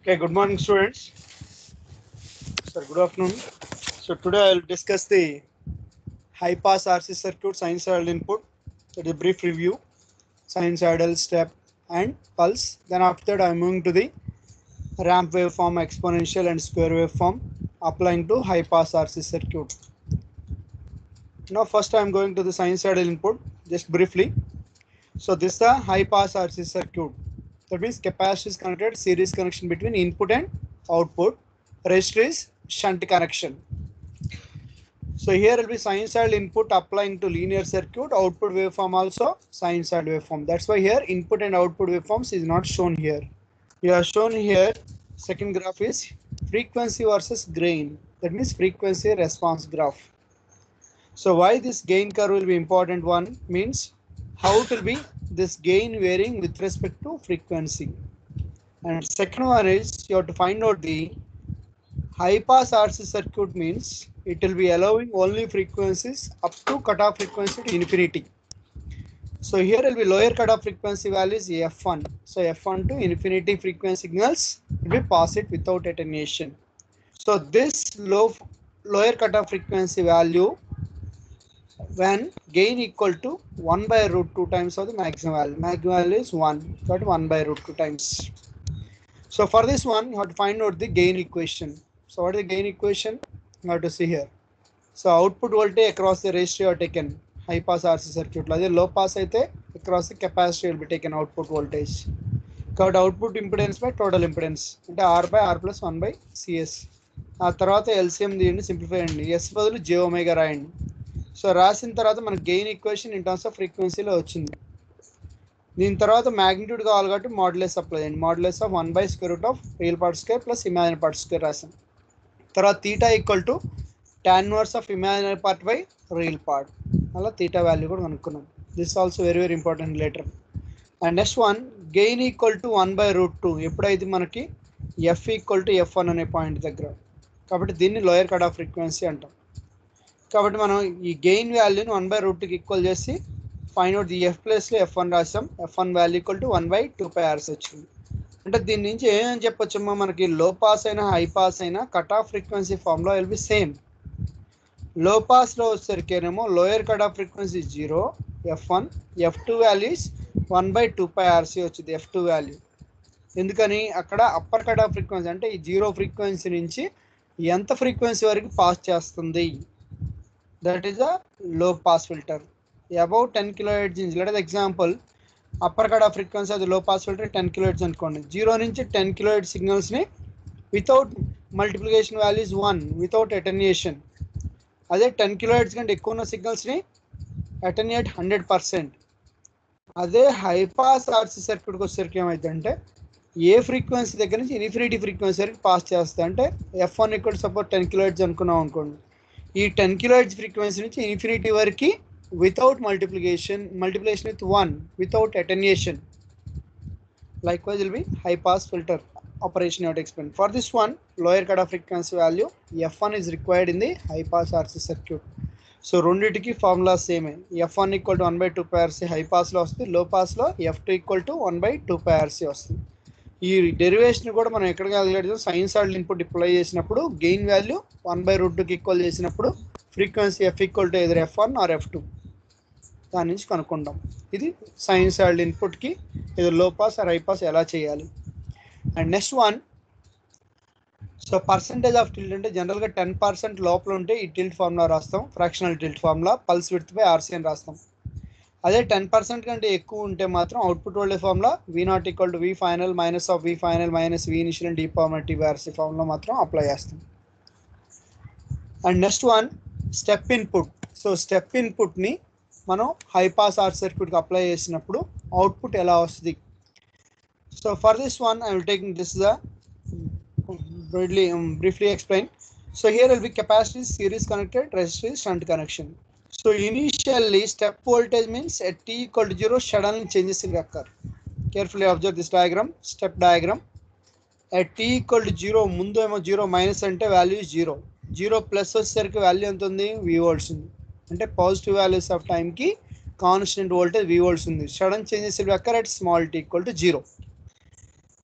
Okay, good morning, students. Sir, good afternoon. So today I'll discuss the high pass RC circuit sinusoidal input. So the brief review, sinusoidal step and pulse. Then after that I'm moving to the ramp waveform, exponential and square waveform applying to high pass RC circuit. Now first I'm going to the sinusoidal input just briefly. So this is the high pass RC circuit. That means capacitor is connected series connection between input and output. Resistor is shunt connection. So here will be sinusoidal input applying to linear circuit, output waveform also sinusoidal waveform. That's why here input and output waveforms is not shown here. You are shown here. Second graph is frequency versus gain. That means frequency response graph. So why this gain curve will be important one means how it will be this gain varying with respect to frequency. And second one is you have to find out the high pass RC circuit means it will be allowing only frequencies up to cutoff frequency to infinity. So here will be lower cutoff frequency value is F1. So F1 to infinity frequency signals will be pass it without attenuation. So this low lower cutoff frequency value when gain equal to 1 by root 2 times of the maximum value. Maximum value is 1, got 1 by root 2 times. So for this one, you have to find out the gain equation. So what is the gain equation? You have to see here. So output voltage across the resistor you have taken high pass RC circuit. అదే low pass అయితే across the capacitor will be taken output voltage. కాబట్టి output impedance by total impedance అంటే R by R plus one by CS ఆ తర్వాత LCM తీయండి simplify అండి yes బదులు J omega రాయండి సో రాసిన తర్వాత మనకు gain equation in terms of ఫ్రీక్వెన్సీలో వచ్చింది దీని తర్వాత మ్యాగ్నిట్యూడ్ కావాలి కాబట్టి మోడలెస్ అప్లై చేయండి modulus of one by square root of real part square plus imaginary part square రాసాం తర్వాత theta equal to tan inverse of imaginary part by real part అలా తీటా వాల్యూ కూడా కనుక్కున్నాం this also very very important later and next one gain equal to one by root two ఎప్పుడైతే మనకి F equal to F one అనే point దగ్గర కాబట్టి దీన్ని lower cut off frequency అంటాం కాబట్టి మనం ఈ గెయిన్ వాల్యూని వన్ బై రూట్కి ఈక్వల్ చేసి ఫైన్ అవుట్ ది ఎఫ్ ప్లేస్లో ఎఫ్ వన్ రాసాం F one value equal to one by two pi RC వచ్చింది అంటే దీని నుంచి ఏమని చెప్పొచ్చమ్మా మనకి లో పాస్ అయినా హై పాస్ అయినా కట్ ఆఫ్ ఫ్రీక్వెన్సీ ఫార్మ్లో విల్ బి సేమ్ లో పాస్లో వచ్చేసరికేనేమో lower cut off frequency zero F one F two values one by two pi RC వచ్చింది ఎఫ్ టూ వాల్యూ ఎందుకని అక్కడ అప్పర్ కట్ ఆఫ్ ఫ్రీక్వెన్సీ అంటే ఈ zero frequency నుంచి ఎంత ఫ్రీక్వెన్సీ వరకు పాస్ చేస్తుంది that is a low pass filter above ten kilo hertz ఇంచ్ లేదా example upper cut off frequency అది low pass filter ten kilo hertz అనుకోండి జీరో నుంచి టెన్ కిలో హెడ్ సిగ్నల్స్ని without multiplication values one without attenuation అదే ten kilo hertz కంటే ఎక్కువ ఉన్న సిగ్నల్స్ని అటెన్యుయేట్ హండ్రెడ్ పర్సెంట్ అదే హై పాస్ ఆర్సీ సర్క్యూట్కి వచ్చేసరికి ఏమైందంటే ఏ ఫ్రీక్వెన్సీ దగ్గర నుంచి ఇన్ఫినిటీ ఫ్రీక్వెన్సీ వరకు పాస్ చేస్తా అంటే ఎఫ్ వన్ ఇక్కడ సపోజ్ టెన్ కిలో హెడ్జ్ అనుకున్నాం అనుకోండి ఈ టెన్ కిలో హెడ్జ్ ఫ్రీక్వెన్సీ నుంచి ఇన్ఫినిటీ వరకు without multiplication multiplication with one without attenuation likewise will be high pass filter operation you have to explain. For this one, lower cut off frequency value F1 is required in the high pass RC circuit. So రెండింటికి formula సేమే F one equal to one by two pi RC high పాస్లో వస్తుంది low పాస్లో F two equal to one by two pi RC వస్తుంది ఈ derivation కూడా మనం ఎక్కడ క్యాలిక్యులేట్ చేస్తాం సైన్స్ ఆర్డల్ ఇన్పుట్ డిప్లై చేసినప్పుడు gain value one by root టూకి ఈక్వల్ చేసినప్పుడు ఫ్రీక్వెన్సీ ఎఫ్ ఈక్వల్ టు ఎదురు F one or F two దాని నుంచి కనుక్కుంటాం ఇది సైన్స్ ఆర్డల్ ఇన్పుట్కి ఇది low pass are high pass ఎలా చేయాలి and next one so percentage of tilt అంటే జనరల్గా టెన్ పర్సెంట్ లోపల ఉంటే ఈ టిల్ట్ ఫార్ములా రాస్తాం fractional tilt formula pulse width by RC అని రాస్తాం అదే టెన్ పర్సెంట్ కంటే ఎక్కువ ఉంటే మాత్రం output voltage formula V not equal to V final minus of V final minus V initial e power T RC formula మాత్రం apply చేస్తాం and next one step input so step input మనం high pass R సర్క్యూట్కి apply చేసినప్పుడు output ఎలా వస్తుంది So for this one, I will take this is a briefly, um, briefly explain. So here will be capacitor series connected, resistor shunt connection. So initially step voltage means at t equal to zero, suddenly changes will occur. Carefully observe this diagram, step diagram. At t equal to zero, ముందు ఏమో zero minus అంటే value zero zero plus వచ్చేసరికి value ఎంత ఉంది V volts ఉంది అంటే positive values of టైంకి constant voltage V volts ఉంది sudden changes will occur at small T equal to zero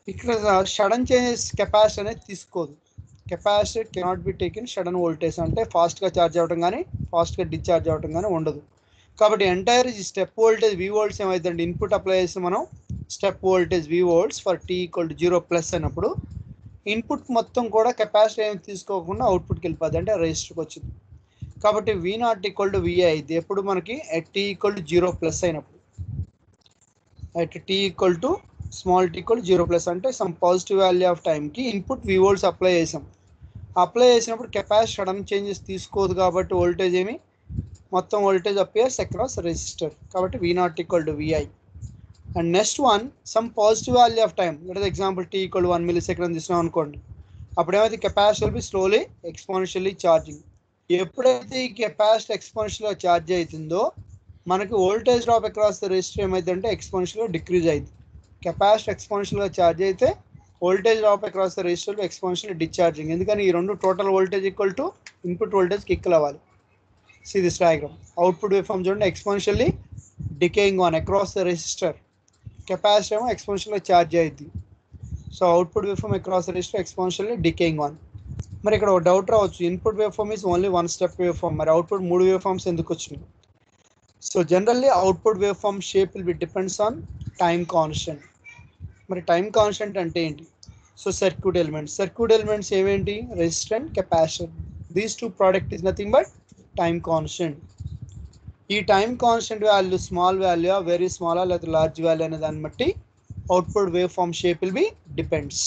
ఇక్కడ సడన్ చేంజెస్ కెపాసిటీ అనేది తీసుకోదు capacity cannot be taken sudden voltage అంటే ఫాస్ట్గా ఛార్జ్ అవ్వడం కానీ ఫాస్ట్గా డిశ్చార్జ్ అవ్వడం కానీ ఉండదు కాబట్టి ఎంటైర్ ఈ స్టెప్ వోల్టేజ్ వి వోల్ట్స్ ఏమైందంటే ఇన్పుట్ అప్లై చేస్తే మనం step voltage V volts for T equal to zero plus అయినప్పుడు ఇన్పుట్ మొత్తం కూడా కెపాసిటీ ఏమి తీసుకోకుండా అవుట్పుట్కి వెళ్ళిపోద్ది అంటే రిజిస్టర్కి వచ్చింది కాబట్టి V not equal to VI అయింది ఎప్పుడు మనకి at T equal to zero plus అయినప్పుడు at T equal to small T equal zero plus అంటే సమ్ పాజిటివ్ వాల్యూ ఆఫ్ టైంకి ఇన్పుట్ వి వోల్ట్స్ అప్లై చేసాం అప్లై చేసినప్పుడు కెపాసిటీ సడన్ చేంజెస్ తీసుకోదు కాబట్టి వోల్టేజ్ ఏమి మొత్తం వోల్టేజ్ అపియర్స్ అక్రాస్ రెసిస్టర్ కాబట్టి V not equal to VI and next one some positive value of time లేదా example T equal one millisecond తీసుకున్నాం అనుకోండి అప్పుడు ఏమైతే capacity be slowly exponentially charging ఎప్పుడైతే ఈ కెపాసిటీ ఎక్స్పోనెన్షియల్గా ఛార్జ్ అవుతుందో మనకి voltage drop across the resistor ఏమైందంటే ఎక్స్పోనెన్షియల్గా డిక్రీజ్ అయింది కెపాసిటీ ఎక్స్పోనెన్షియల్గా ఛార్జ్ అయితే voltage drop across the resistor exponential discharging ఎందుకని ఈ రెండు total voltage equal to input వోల్టేజ్కి ఈక్వల్ అవ్వాలి see this diagram output wave form చూడండి exponentially decaying on across the resistor capacity ఏమో ఎక్స్పోనెన్షియల్గా ఛార్జ్ అయ్యింది so output wave form across the resistor exponentially decaying on మరి ఇక్కడ ఒక డౌట్ రావచ్చు input wave form is only one step wave form మరి output మూడు వేవ్ ఫామ్స్ ఎందుకు వచ్చినాయి so generally output wave form shape will be depends on time constant మరి time constant అంటే ఏంటి so circuit elements circuit elements ఏమేంటి resistant capacitor these two product is nothing but time constant ఈ time constant value small value very small లేదా large value అనే దాన్ని బట్టి output wave form shape will be depends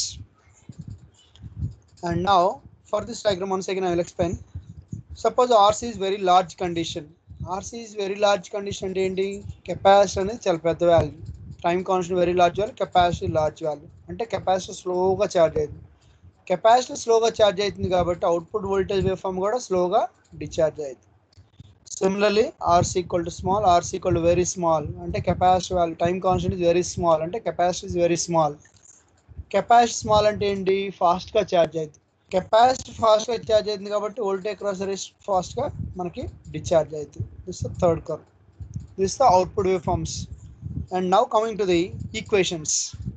and now for this diagram once again I will explain. Suppose RC is very large condition. RC is very large condition అంటే ఏంటి capacity అనేది చాలా పెద్ద value time constant very large value capacity large value అంటే capacity స్లోగా charge అవుతుంది capacity స్లోగా charge అవుతుంది కాబట్టి అవుట్పుట్ వోల్టేజ్ వేవ్ ఫామ్ కూడా స్లోగా డిశ్చార్జ్ అవుతుంది similarly RC equal to small RC equal to very small అంటే capacity value time constant is very small అంటే capacity is very small capacity small అంటే ఏంటి ఫాస్ట్గా ఛార్జ్ అవుతుంది కెపాసిటీ ఫాస్ట్గా ఛార్జ్ అవుతుంది కాబట్టి వోల్టేజ్ క్రాస్ రెస్ట్ ఫాస్ట్గా మనకి డిశ్చార్జ్ అవుతుంది this the third curve this the output wave forms and now coming to the equations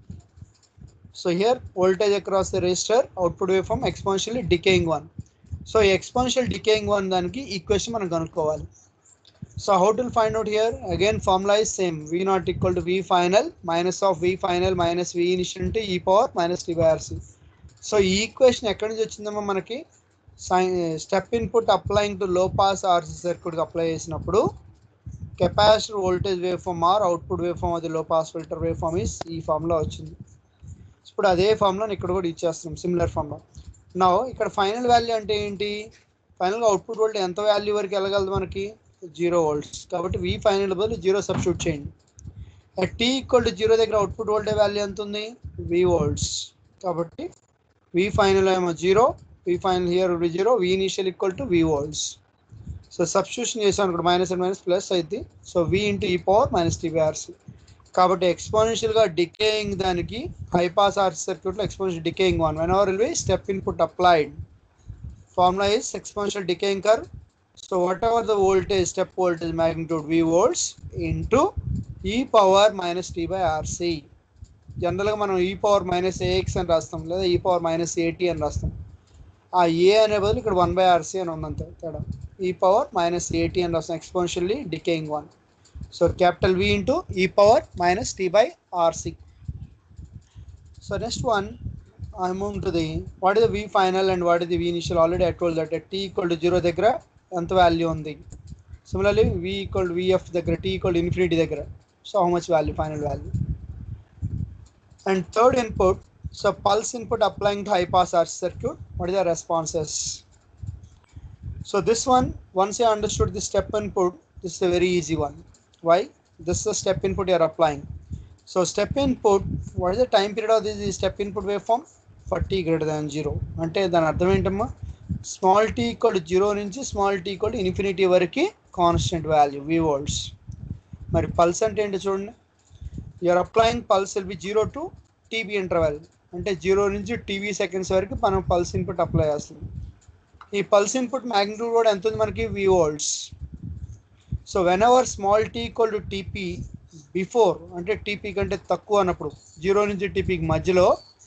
so here voltage across the resistor output wave form exponentially decaying one so ఈ exponential decaying one దానికి equation మనం కనుక్కోవాలి so how to find out here again formula is same V not equal to V final minus of V final minus V initial అంటే ఈ power minus T by RC so ఈ equation ఎక్కడి నుంచి వచ్చిందమ్మా మనకి సై step input applying to low pass RC సర్క్యూట్కి apply చేసినప్పుడు capacitor voltage wave form or output wave form అది low pass filter wave form is ఈ ఫామ్లో వచ్చింది ఇప్పుడు అదే ఫామ్లో ఇక్కడ కూడా ఇచ్చేస్తున్నాం సిమిలర్ ఫామ్లో నా ఇక్కడ ఫైనల్ వాల్యూ అంటే ఏంటి ఫైనల్గా అవుట్పుట్ వోల్టేజ్ ఎంత వాల్యూ వరకు వెళ్ళగలదు మనకి జీరో వోల్ట్స్ కాబట్టి వి ఫైనల్ బదులు జీరో సబ్స్టిట్యూట్ చేయండి టీ ఈక్వల్ టు జీరో దగ్గర అవుట్పుట్ వోల్టేజ్ వాల్యూ ఎంత ఉంది వి వోల్ట్స్ కాబట్టి వి ఫైనల్ ఏమో zero V final here be zero V initial equal to V volts so substitution చేసాను ఇక్కడ మైనస్ అండ్ మైనస్ ప్లస్ అయింది so V into ఈ power minus T by RC కాబట్టి ఎక్స్పోనెన్షియల్గా డికేయింగ్ దానికి హైపాస్ ఆర్సీ సర్క్యూట్లో exponential decaying one when our will be step input applied formula is exponential decaying curve so whatever the voltage step voltage magnitude V volts into ఈ power minus T by RC జనరల్గా మనం e power minus AX అని రాస్తాం లేదా ఈ power minus AT అని రాస్తాం ఆ ఏ అనే బదులు ఇక్కడ వన్ బై ఆర్సీ అని ఉందంతే తేడా ఈ పవర్ మైనస్ ఏటీ అని రాస్తాం exponentially decaying one so capital V into ఈ power minus T by RC so next one I move to the what is the V final and what is the V initial already I told that T equal to zero దగ్గర ఎంత value ఉంది similarly V equal VF దగ్గర T equal infinity దగ్గర so how much value final value and third input so pulse input applying to high pass RC circuit what is the responses so this one once you understood the step input this is a very easy one why this is the step input you are applying so step input what is the time period of this step input waveform 40 greater than 0 అంటే దాని అర్థం ఏంటమ్మా small T equal zero నుంచి small T equal infinity వరకు constant value V volts మరి pulse అంటే ఏంటి చూడండి you are applying pulse will be zero to TB interval అంటే జీరో నుంచి టీవీ సెకండ్స్ వరకు మనం పల్స్ ఇన్పుట్ అప్లై చేస్తాం ఈ పల్స్ ఇన్పుట్ మ్యాగ్నిట్యూడ్ కూడా ఎంత ఉంది మనకి V volts so whenever small T equal to TP before అంటే టీపీ కంటే తక్కువ అన్నప్పుడు జీరో నుంచి టీపీకి మధ్యలో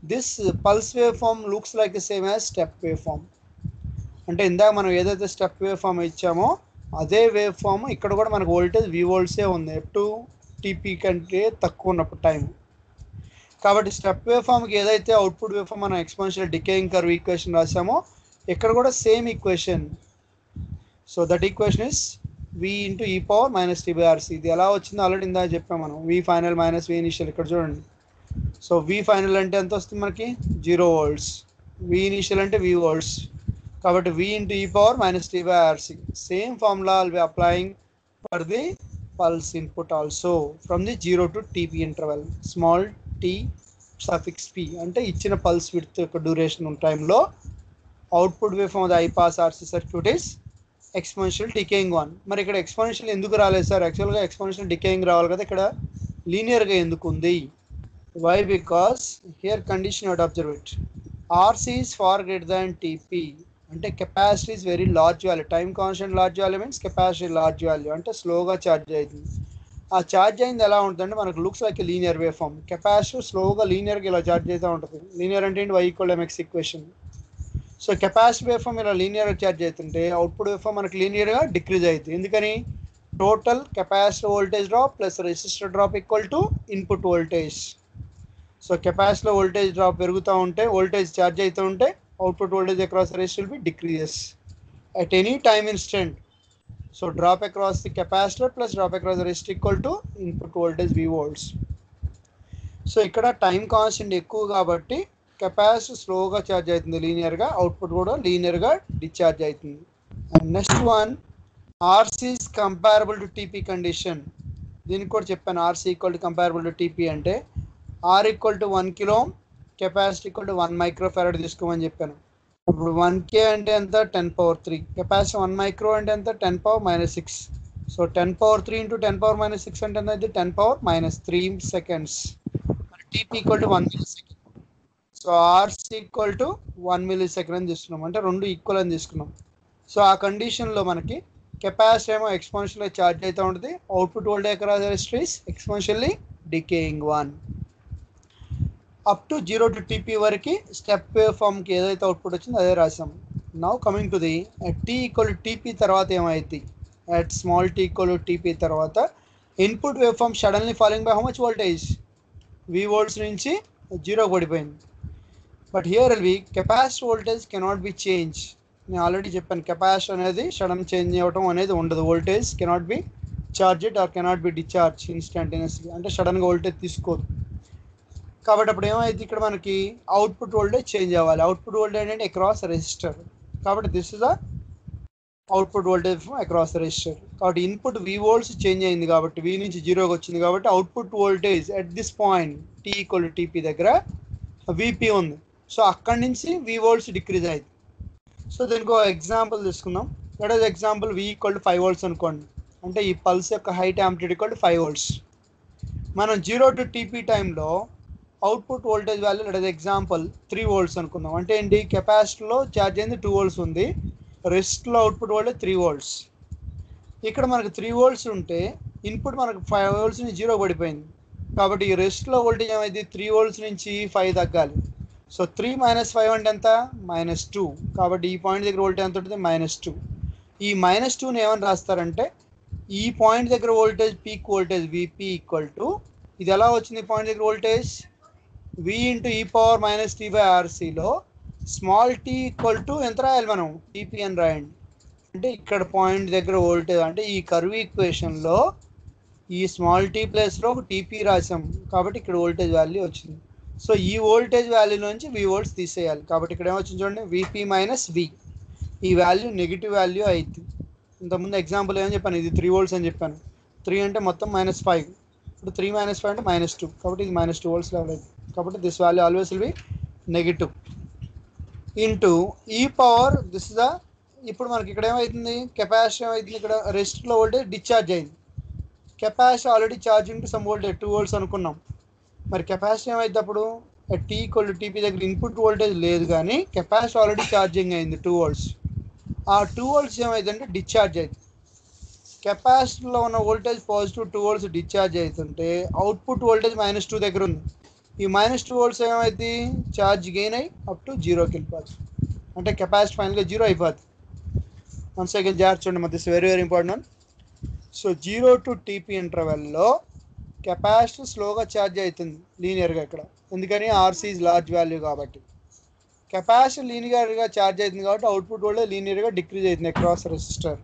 this pulse wave form looks like same as step wave form అంటే ఇందాక మనం ఏదైతే స్టెప్ వేవ్ ఫామ్ ఇచ్చామో అదే వేవ్ ఫామ్ ఇక్కడ కూడా మనకు వోల్టేజ్ వి వోల్ట్సే ఉంది ఎఫ్ టూ టీపీ కంటే తక్కువ ఉన్నప్పుడు టైం కాబట్టి స్టెప్ వేవ్ ఫామ్కి ఏదైతే అవుట్పుట్ వేవ్ ఫామ్ మనం ఎక్స్పెన్షియల్ డికేయింగ్ కర్వ్ ఈక్వేషన్ రాసామో ఇక్కడ కూడా same equation so that equation is V into ఈ power minus T by RC ఇది ఎలా వచ్చిందో ఆల్రెడీ ఇందా చెప్పాం మనం V final minus V initial ఇక్కడ చూడండి సో వి ఫైనల్ అంటే ఎంత వస్తుంది మనకి జీరో వోల్ట్స్ వి ఇనిషియల్ అంటే వి వోల్ట్స్ కాబట్టి వి ఇంటూ ఈ power minus T by RC same formula will be applying for the pulse input also from the zero to TP interval small T suffix P అంటే ఇచ్చిన pulse with యొక్క duration టైంలో output wave from the high pass RC circuit is exponential decaying one మరి ఇక్కడ exponential ఎందుకు రాలేదు sir యాక్చువల్గా exponential decaying రావాలి కదా ఇక్కడ లీనియర్గా ఎందుకు ఉంది why because here condition you'd observe it RC is far greater than TP అంటే capacity is very large value time constant large value means capacity large value అంటే స్లోగా ఛార్జ్ అవుతుంది ఆ ఛార్జ్ అయింది ఎలా ఉంటుందంటే మనకు looks like linear wave form capacity స్లోగా లీనియర్గా ఇలా ఛార్జ్ అవుతూ ఉంటుంది లీనియర్ అంటే ఏంటి Y equal MX equation so capacity wave form ఇలా లీనియర్గా ఛార్జ్ అవుతుంటే అవుట్పుట్ వేవ్ ఫామ్ మనకి లీనియర్గా డిక్రీజ్ అవుతుంది ఎందుకని total capacity voltage drop plus resistor drop equal to input voltage so కెపాసిటీలో వోల్టేజ్ డ్రాప్ పెరుగుతూ ఉంటే వోల్టేజ్ ఛార్జ్ అవుతూ ఉంటే output voltage across resistor will be decreases at any time instant so drop across the capacitor plus drop across resistor equal to input voltage V volts so ఇక్కడ time constant ఎక్కువ కాబట్టి capacity స్లోగా charge అవుతుంది లీనియర్గా output కూడా లీనియర్గా discharge అవుతుంది and next one RC's comparable to TP condition దీనికి కూడా చెప్పాను RC equal to comparable to TP అంటే R equal to one kilo capacity equal to one microfarad తీసుకోమని చెప్పాను ఇప్పుడు వన్ కే అంటే ఎంత ten power three capacity one micro అంటే ఎంత ten power minus six so ten power three into ten power minus six అంటే ఎంత ten power minus three seconds TP equal to one millisecond so RC equal to one millisecond అని తీసుకున్నాం అంటే రెండు equal అని తీసుకున్నాం so ఆ కండిషన్లో మనకి కెపాసిటీ ఏమో ఎక్స్పోన్షియల్గా ఛార్జ్ అవుతూ ఉంటుంది output voltage across resistors exponentially decaying one up to zero to TP వరకు స్టెప్ వేవ్ ఫామ్కి ఏదైతే అవుట్పుట్ వచ్చిందో అదే రాసాం now coming to the T equal TP తర్వాత ఏమైంది at small T equal TP తర్వాత input wave form suddenly following by how much voltage V volts నుంచి జీరో పడిపోయింది but here will be capacity voltage cannot be change నేను already చెప్పాను capacity అనేది sudden change అవ్వడం అనేది ఉండదు voltage cannot be charged or cannot be discharge instantaneously అంటే సడన్గా వోల్టేజ్ తీసుకోదు కాబట్టి అప్పుడు ఏమైంది ఇక్కడ మనకి అవుట్పుట్ వోల్టేజ్ చేంజ్ అవ్వాలి అవుట్పుట్ వోల్టేజ్ అంటే అక్రాస్ రెసిస్టర్ కాబట్టి this is the output voltage from across resistor కాబట్టి ఇన్పుట్ వి వోల్ట్స్ చేంజ్ అయింది కాబట్టి వి నుంచి జీరోకి వచ్చింది కాబట్టి output voltage at this point T equal TP దగ్గర విపి ఉంది సో అక్కడి నుంచి వి వోల్ట్స్ డిక్రీజ్ అయింది సో దీనికి ఒక ఎగ్జాంపుల్ తీసుకుందాం that is example V equal to five volts అనుకోండి అంటే ఈ పల్స్ యొక్క height amplitude equal to five volts మనం జీరో టు టీపీ టైంలో అవుట్పుట్ వోల్టేజ్ వాల్యూ లేదా ఎగ్జాంపుల్ త్రీ వోల్ట్స్ అనుకుందాం అంటే ఏంటి కెపాసిటీలో ఛార్జ్ అయింది టూ వోల్ట్స్ ఉంది రెస్ట్లో అవుట్పుట్ వోల్టేజ్ త్రీ వోల్ట్స్ ఇక్కడ మనకు త్రీ వోల్ట్స్ ఉంటే ఇన్పుట్ మనకు ఫైవ్ వోల్ట్స్ నుంచి జీరో పడిపోయింది కాబట్టి ఈ రెస్ట్లో వోల్టేజ్ ఏమైంది త్రీ వోల్ట్స్ నుంచి ఫైవ్ తగ్గాలి సో త్రీ మైనస్ ఫైవ్ అంటే ఎంత మైనస్ టూ కాబట్టి ఈ పాయింట్ దగ్గర వోల్టేజ్ ఎంత ఉంటుంది మైనస్ టూ ఈ మైనస్ టూని ఏమని రాస్తారంటే ఈ పాయింట్ దగ్గర voltage peak voltage VP equal to ఇది ఎలా వచ్చింది ఈ పాయింట్ దగ్గర వోల్టేజ్ వి ఇంటూ ఈ పవర్ మైనస్ టీ బై ఆర్సీలో స్మాల్ టీ ఈక్వల్ టు ఎంత రాయాలి మనం టీపీ అని రాయండి అంటే ఇక్కడ పాయింట్ దగ్గర వోల్టేజ్ అంటే ఈ కర్వ్ ఈక్వేషన్లో ఈ స్మాల్ టీ ప్లేస్లో ఒక టీపీ రాసాం కాబట్టి ఇక్కడ వోల్టేజ్ వాల్యూ వచ్చింది సో ఈ వోల్టేజ్ వాల్యూ నుంచి వి వోల్ట్స్ తీసేయాలి కాబట్టి ఇక్కడ ఏమొచ్చింది చూడండి విపి మైనస్ వి ఈ వాల్యూ నెగిటివ్ వాల్యూ అయింది ఇంతకుముందు ఎగ్జాంపుల్ ఏమని చెప్పాను ఇది త్రీ వోల్ట్స్ అని చెప్పాను త్రీ అంటే మొత్తం మైనస్ ఫైవ్ ఇప్పుడు త్రీ మైనస్ ఫైవ్ అంటే మైనస్ టూ కాబట్టి ఇది మైనస్ టూ వోల్ట్స్ లెవెల్ అయింది కాబట్టి this value always will be negative into ఈ పవర్ దిస్ ద ఇప్పుడు మనకి ఇక్కడ ఏమవుతుంది కెపాసిటీ ఏమవుతుంది ఇక్కడ రెస్ట్లో వోల్టేజ్ డిశ్చార్జ్ అయింది capacity already charging to some voltage two volts అనుకున్నాం మరి కెపాసిటీ ఏమైంది అప్పుడు టీ ఈక్వల్ టీపీ దగ్గర ఇన్పుట్ వోల్టేజ్ లేదు కానీ కెపాసిటీ ఆల్రెడీ ఛార్జింగ్ అయింది టూ వోల్ట్స్ ఆ టూ వోల్ట్స్ ఏమైందంటే డిశ్చార్జ్ అయింది కెపాసిటీలో ఉన్న voltage positive two volts discharge అవుతుంటే అవుట్పుట్ వోల్టేజ్ మైనస్ టూ దగ్గర ఉంది ఈ మైనస్ టూ వోల్ట్స్ ఏమైంది ఛార్జ్ గెయిన్ అయ్యి అప్ టు జీరోకి వెళ్ళిపోతుంది అంటే కెపాసిటీ ఫైనల్గా జీరో అయిపోతుంది వన్ సెకండ్ జాగ్రత్త చూడండి మరి this very very important so zero to TP ఇంటర్వెల్లో కెపాసిటీ స్లోగా ఛార్జ్ అవుతుంది లీనియర్గా ఇక్కడ ఎందుకని ఆర్సీ ఇస్ లార్జ్ వాల్యూ కాబట్టి కెపాసిటీ లీనియర్గా ఛార్జ్ అవుతుంది కాబట్టి అవుట్పుట్ వోల్టేజ్ లీనియర్గా డిక్రీజ్ అవుతుంది అక్రాస్ రెసిస్టర్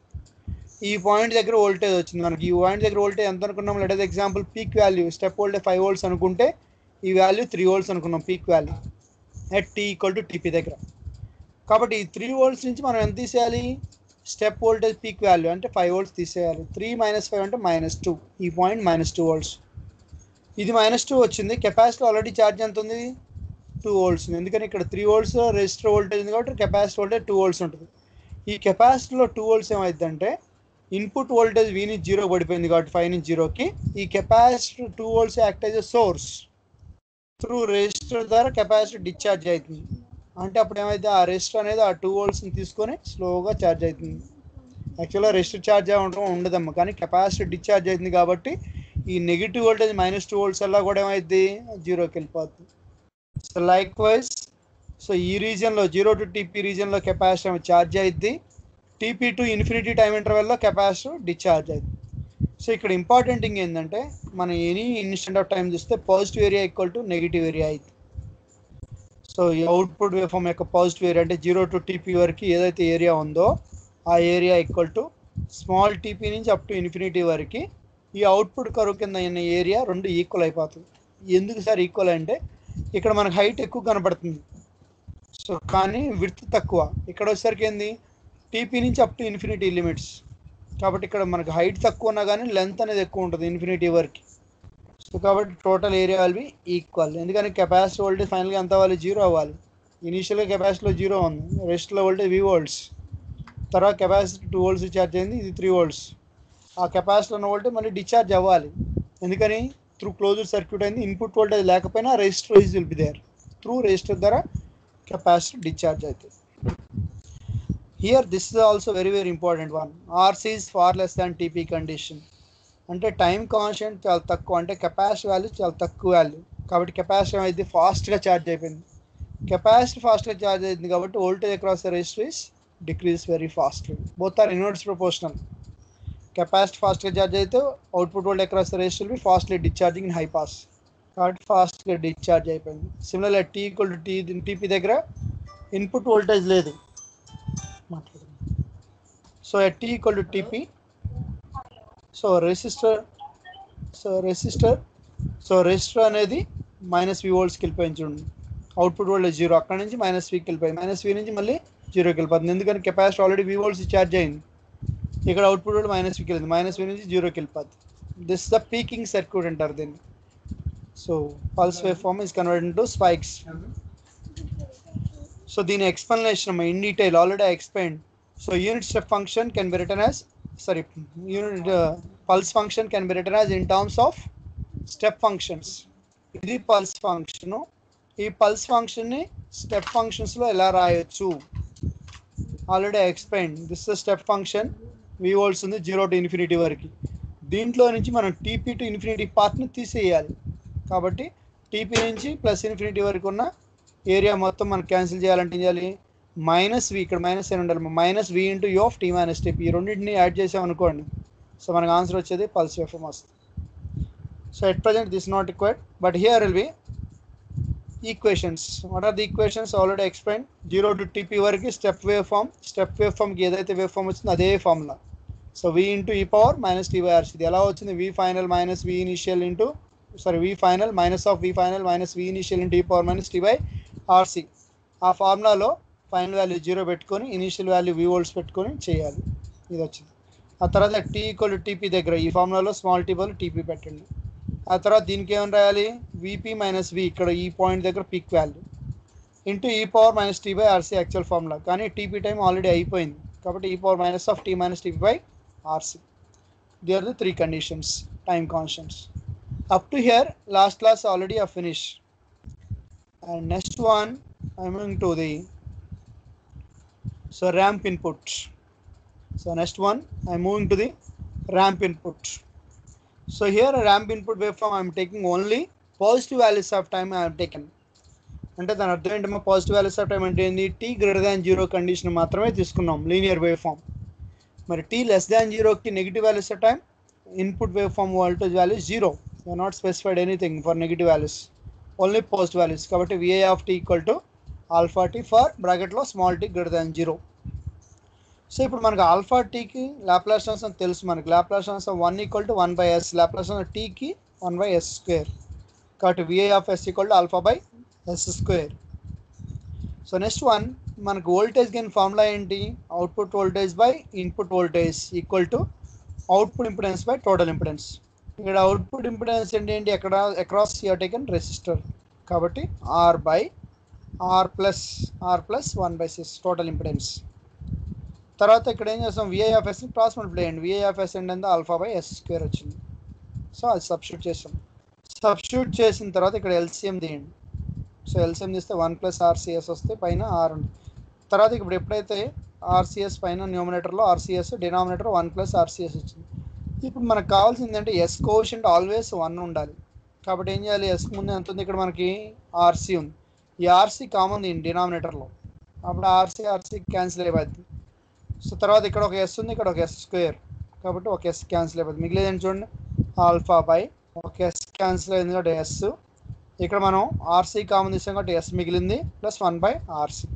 ఈ పాయింట్ దగ్గర వోల్టేజ్ వచ్చింది మనకి ఈ పాయింట్ దగ్గర వోల్టేజ్ ఎంత అనుకున్నాం let example peak value step voltage five volts అనుకుంటే ఈ వాల్యూ త్రీ వోల్ట్స్ అనుకున్నాం peak value at T equal to TP దగ్గర కాబట్టి ఈ త్రీ వోల్ట్స్ నుంచి మనం ఎంత తీసేయాలి స్టెప్ వోల్టేజ్ పీక్ వాల్యూ అంటే ఫైవ్ వోల్ట్స్ తీసేయాలి త్రీ మైనస్ ఫైవ్ అంటే మైనస్ టూ ఈ పాయింట్ మైనస్ టూ వోల్ట్స్ ఇది మైనస్ టూ వచ్చింది కెపాసిటీ ఆల్రెడీ ఛార్జ్ ఎంత ఉంది టూ వోల్ట్స్ ఉంది ఎందుకని ఇక్కడ త్రీ వోల్ట్స్ రెజిస్టర్ వోల్టేజ్ ఉంది కాబట్టి కెపాసిటీ వోల్టేజ్ టూ వోల్ట్స్ ఉంటుంది ఈ కెపాసిటీలో టూ వోల్ట్స్ ఏమైందంటే ఇన్పుట్ వోల్టేజ్ వీ నుంచి జీరో పడిపోయింది కాబట్టి ఫైవ్ నుంచి జీరోకి ఈ capacity two volts act as a source through resistor ద్వారా కెపాసిటీ డిశ్చార్జ్ అవుతుంది అంటే అప్పుడు ఏమైతే ఆ రెజిస్టర్ అనేది ఆ టూ వోల్ట్స్ని తీసుకొని స్లోగా ఛార్జ్ అవుతుంది యాక్చువల్గా రెజిస్టర్ ఛార్జ్ అవ్వడం ఉండదమ్మా కానీ కెపాసిటీ డిశ్చార్జ్ అవుతుంది కాబట్టి ఈ negative voltage minus two volts అలా కూడా ఏమైంది జీరోకి వెళ్ళిపోతుంది సో లైక్ వైజ్ సో ఈ రీజియన్లో జీరో టు టీపీ రీజియన్లో కెపాసిటీ ఛార్జ్ అవుద్ది టీపీ టు ఇన్ఫినిటీ టైం ఇంటర్వెల్లో కెపాసిటీ డిశ్చార్జ్ అవుతుంది సో ఇక్కడ ఇంపార్టెంట్ థింగ్ ఏంటంటే మనం ఎనీ ఇన్స్టెంట్ ఆఫ్ టైం చూస్తే positive area equal to negative area అవుతుంది సో ఈ అవుట్పుట్ వేవ్ ఫామ్ యొక్క పాజిటివ్ ఏరియా అంటే జీరో టు టీపీ వరకు ఏదైతే ఏరియా ఉందో ఆ area equal to small TP నుంచి అప్ టు ఇన్ఫినిటీ వరకు ఈ అవుట్పుట్ కరువు కింద ఉన్న ఏరియా రెండు ఈక్వల్ అయిపోతుంది ఎందుకు సార్ ఈక్వల్ అంటే ఇక్కడ మనకు హైట్ ఎక్కువ కనపడుతుంది సో కానీ విడ్త్ తక్కువ ఇక్కడ వచ్చేసరికి ఏంది టీపీ నుంచి అప్ టు ఇన్ఫినిటీ లిమిట్స్ కాబట్టి ఇక్కడ మనకు హైట్ తక్కువ ఉన్నా కానీ లెంత్ అనేది ఎక్కువ ఉంటుంది ఇన్ఫినిటీ వరకు సో కాబట్టి total area will be equal ఎందుకని కెపాసిటీ వోల్టేజ్ ఫైనల్గా ఎంత అవ్వాలి జీరో అవ్వాలి ఇనీషియల్గా కెపాసిటీలో జీరో ఉంది రెస్ట్లో వోల్టేజ్ వి వోల్ట్స్ తర్వాత కెపాసిటీ టూ వోల్ట్స్ ఛార్జ్ అయింది ఇది త్రీ వోల్ట్స్ ఆ కెపాసిటీ ఉన్న వోల్టేజ్ మళ్ళీ డిశ్చార్జ్ అవ్వాలి ఎందుకని త్రూ క్లోజ్డ్ సర్క్యూట్ అయింది ఇన్పుట్ వోల్టేజ్ లేకపోయినా resistor is will be there through resistor ద్వారా కెపాసిటీ డిశ్చార్జ్ అవుతుంది here this is also very very important one RC is far less than TP condition అంటే time constant చాలా తక్కువ అంటే capacity value చాలా తక్కువ వాల్యూ కాబట్టి కెపాసిటీ అయితే ఫాస్ట్గా ఛార్జ్ అయిపోయింది కెపాసిటీ ఫాస్ట్గా ఛార్జ్ అయింది కాబట్టి voltage across the resistor is decrease very fastly both are inverse proportional capacity ఫాస్ట్గా ఛార్జ్ అయితే output volt across the resistor be fastly discharging in high pass కాబట్టి ఫాస్ట్గా డిశ్చార్జ్ అయిపోయింది similar T equal to T TP దగ్గర input voltage లేదు so at T equal to TP so resistor so resistor so resistor అనేది minus V వోల్ట్స్కి వెళ్ళిపోయింది చూడండి output voltage zero అక్కడ నుంచి మైనస్ వీకి వెళ్ళిపోయింది మైనస్ వి నుంచి మళ్ళీ జీరోకి వెళ్ళిపోతుంది ఎందుకంటే capacity already V volts charge అయింది ఇక్కడ అవుట్పుట్ వోల్ట్ మైనస్ వీకి వెళ్ళింది మైనస్ వి నుంచి జీరోకి వెళ్ళిపోతుంది దిస్ ద పీకింగ్ సర్క్యూట్ అంటారు దీన్ని so pulse wave form is convert into spikes so దీని explanation in detail already I explain so unit step function can be return as sorry unit uh, pulse function can be written as in terms of step functions ఇది pulse function ఈ pulse ఫంక్షన్ని step ఫంక్షన్స్లో ఎలా రాయొచ్చు already explain this step function V volts ఉంది zero to infinity వరకు దీంట్లో నుంచి మనం టీపీ టు ఇన్ఫినిటీ పార్ట్ని తీసేయాలి కాబట్టి టీపీ నుంచి ప్లస్ ఇన్ఫినిటీ వరకు ఉన్న ఏరియా మొత్తం మనం క్యాన్సిల్ చేయాలంటే ఏం చేయాలి మైనస్ వి ఇక్కడ మైనస్ అని ఉండాలి minus V into U of T minus TP ఈ రెండింటిని యాడ్ చేసాం అనుకోండి సో మనకు ఆన్సర్ వచ్చేది పల్స్ వేఫమ్ వస్తుంది so at present this not required but here will be equations what are the equations already explain zero to TP వరకు step wave form step wave ఫామ్కి ఏదైతే వేవ్ ఫామ్ వచ్చిందో అదే formula so V into ఈ power minus T by RC ఇది ఎలా వచ్చింది V final minus V initial into sorry V final minus of V final minus V initial into ఈ power minus T by RC ఆ ఫార్ములాలో final value zero పెట్టుకొని initial value V volts పెట్టుకొని చేయాలి ఇది వచ్చింది ఆ తర్వాత టీ ఈక్వల్ టీపీ దగ్గర ఈ ఫార్ములాలో స్మాల్ టీ బదులు టీపీ పెట్టండి ఆ తర్వాత దీనికి ఏమని రాయాలి విపీ మైనస్ వి ఇక్కడ ఈ పాయింట్ దగ్గర పీక్ వాల్యూ ఇంటూ ఈ power minus T by RC actual formula కానీ టీపీ టైం ఆల్రెడీ అయిపోయింది కాబట్టి ఈ power minus of T minus TP by RC the are the three conditions time constants up to here last class already ఆ finish and next one I mean to the so ramp input so next one i'm moving to the ramp input so here a ramp input waveform i'm taking only positive values of time I taken అంటే దాని అర్థం ఏంటమ్మా positive values of time అంటే ఏంది T greater than zero condition మాత్రమే తీసుకున్నాం linear wave form మరి T less than జీరోకి negative values of time input wave form voltage values zero you not specified anything for negative values only positive values కాబట్టి VA of T equal to alpha T for బ్రాకెట్లో small T greater than zero so ఇప్పుడు మనకి alpha టీకి Laplace transform తెలుసు మనకి Laplace transform one equal to one by yes Laplace transform టీకి one by S square కాబట్టి VA of S equal to alpha by S square so next one మనకు voltage gain formula ఏంటి output voltage by input voltage equal to output impedance by total impedance ఇక్కడ output impedance ఏంటి ఏంటి ఎక్కడ across you're taken resistor కాబట్టి R by R plus R plus one by six total impedance తర్వాత ఇక్కడ ఏం చేస్తాం విఐఎఫ్ఎస్ క్రాస్ మల్టిప్లై అండి విఐఎఫ్ఎస్ ఏంటంటే ఆల్ఫా బై ఎస్ స్క్వేర్ వచ్చింది సో అది సబ్స్టిట్యూట్ చేస్తాం సబ్స్టిట్యూట్ చేసిన తర్వాత ఇక్కడ ఎల్సిఎం తీయండి సో ఎల్సిఎం తీస్తే వన్ ప్లస్ ఆర్సిఎస్ వస్తే పైన ఆర్ ఉంది తర్వాత ఇప్పుడు ఎప్పుడైతే ఆర్సిఎస్ పైన న్యూమినేటర్లో RCS denominator one plus RCS వచ్చింది ఇప్పుడు మనకు కావాల్సింది అంటే ఎస్ కోషంట్ ఆల్వేస్ వన్ ఉండాలి కాబట్టి ఏం చేయాలి ఎస్ ముందు ఎంత ఉంది ఇక్కడ మనకి ఆర్సీ ఉంది ఈ ఆర్సీ కామన్ దీని డినామినేటర్లో అప్పుడు ఆర్సీ ఆర్సీ క్యాన్సిల్ అయిపోద్ది సో తర్వాత ఇక్కడ ఒక ఎస్ ఉంది ఇక్కడ ఒక ఎస్ స్క్వేర్ కాబట్టి ఒక ఎస్ క్యాన్సిల్ అయిపోతుంది మిగిలేదు చూడండి ఆల్ఫా బై ఒక ఎస్ క్యాన్సిల్ అయింది కాబట్టి ఎస్ ఇక్కడ మనం ఆర్సీ కామన్ తీసాం కాబట్టి ఎస్ మిగిలింది plus one by RC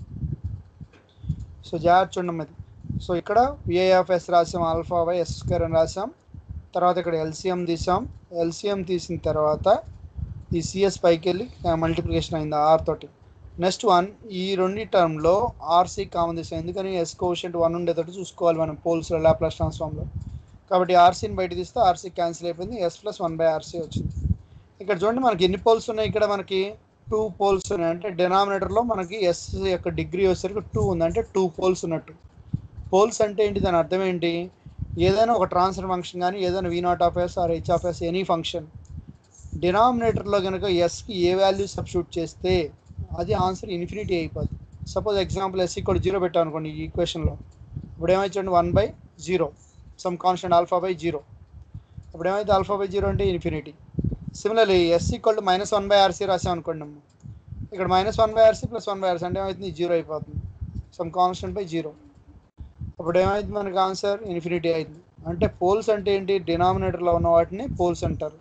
so జాగ్రత్త చూడండి అది సో ఇక్కడ విఐఎఫ్ఎస్ రాసాం ఆల్ఫా బై ఎస్ స్క్వేర్ అని రాసాం తర్వాత ఇక్కడ ఎల్సిఎం తీసాం ఎల్సిఎం తీసిన తర్వాత ఈ సిఎస్ పైకి వెళ్ళి మల్టిప్లికేషన్ అయింది ఆర్ తోటి నెక్స్ట్ వన్ ఈ రెండు టర్మ్లో ఆర్సీ కామన్ తీసాం ఎందుకని ఎస్ కోషెంట్ వన్ ఉండేటట్టు చూసుకోవాలి మనం పోల్స్లో లాప్లాస్ ట్రాన్స్ఫార్మ్లో కాబట్టి ఆర్సీని బయట తీస్తే ఆర్సీ క్యాన్సిల్ అయిపోయింది S plus one by RC వచ్చింది ఇక్కడ చూడండి మనకి ఎన్ని పోల్స్ ఉన్నాయి ఇక్కడ మనకి టూ పోల్స్ ఉన్నాయి అంటే డినామినేటర్లో మనకి ఎస్ యొక్క డిగ్రీ వచ్చేసరికి టూ ఉంది అంటే టూ పోల్స్ ఉన్నట్టు పోల్స్ అంటే ఏంటి దాని అర్థం ఏంటి ఏదైనా ఒక ట్రాన్స్ఫర్ ఫంక్షన్ కానీ ఏదైనా V nought of S R H of S any function డినామినేటర్లో కనుక ఎస్కి ఏ వాల్యూ సబ్స్టిట్యూట్ చేస్తే అది ఆన్సర్ ఇన్ఫినిటీ అయిపోద్ది సపోజ్ ఎగ్జాంపుల్ ఎస్ ఇక్కడ జీరో పెట్టాం అనుకోండి ఈ ఈక్వేషన్లో ఇప్పుడు ఏమైంది one by zero some constant alpha by zero ఇప్పుడు ఏమైతే ఆల్ఫా బై జీరో అంటే infinity similarly S equal to minus one by RC రాసాం అనుకోండి అమ్మ ఇక్కడ minus one by RC plus one by RC అంటే ఏమవుతుంది జీరో అయిపోతుంది సమ్ కాన్స్టెంట్ బై జీరో అప్పుడు ఏమైంది మనకి ఆన్సర్ ఇన్ఫినిటీ అయింది అంటే పోల్స్ అంటే ఏంటి డినామినేటర్లో ఉన్న వాటిని పోల్స్ అంటారు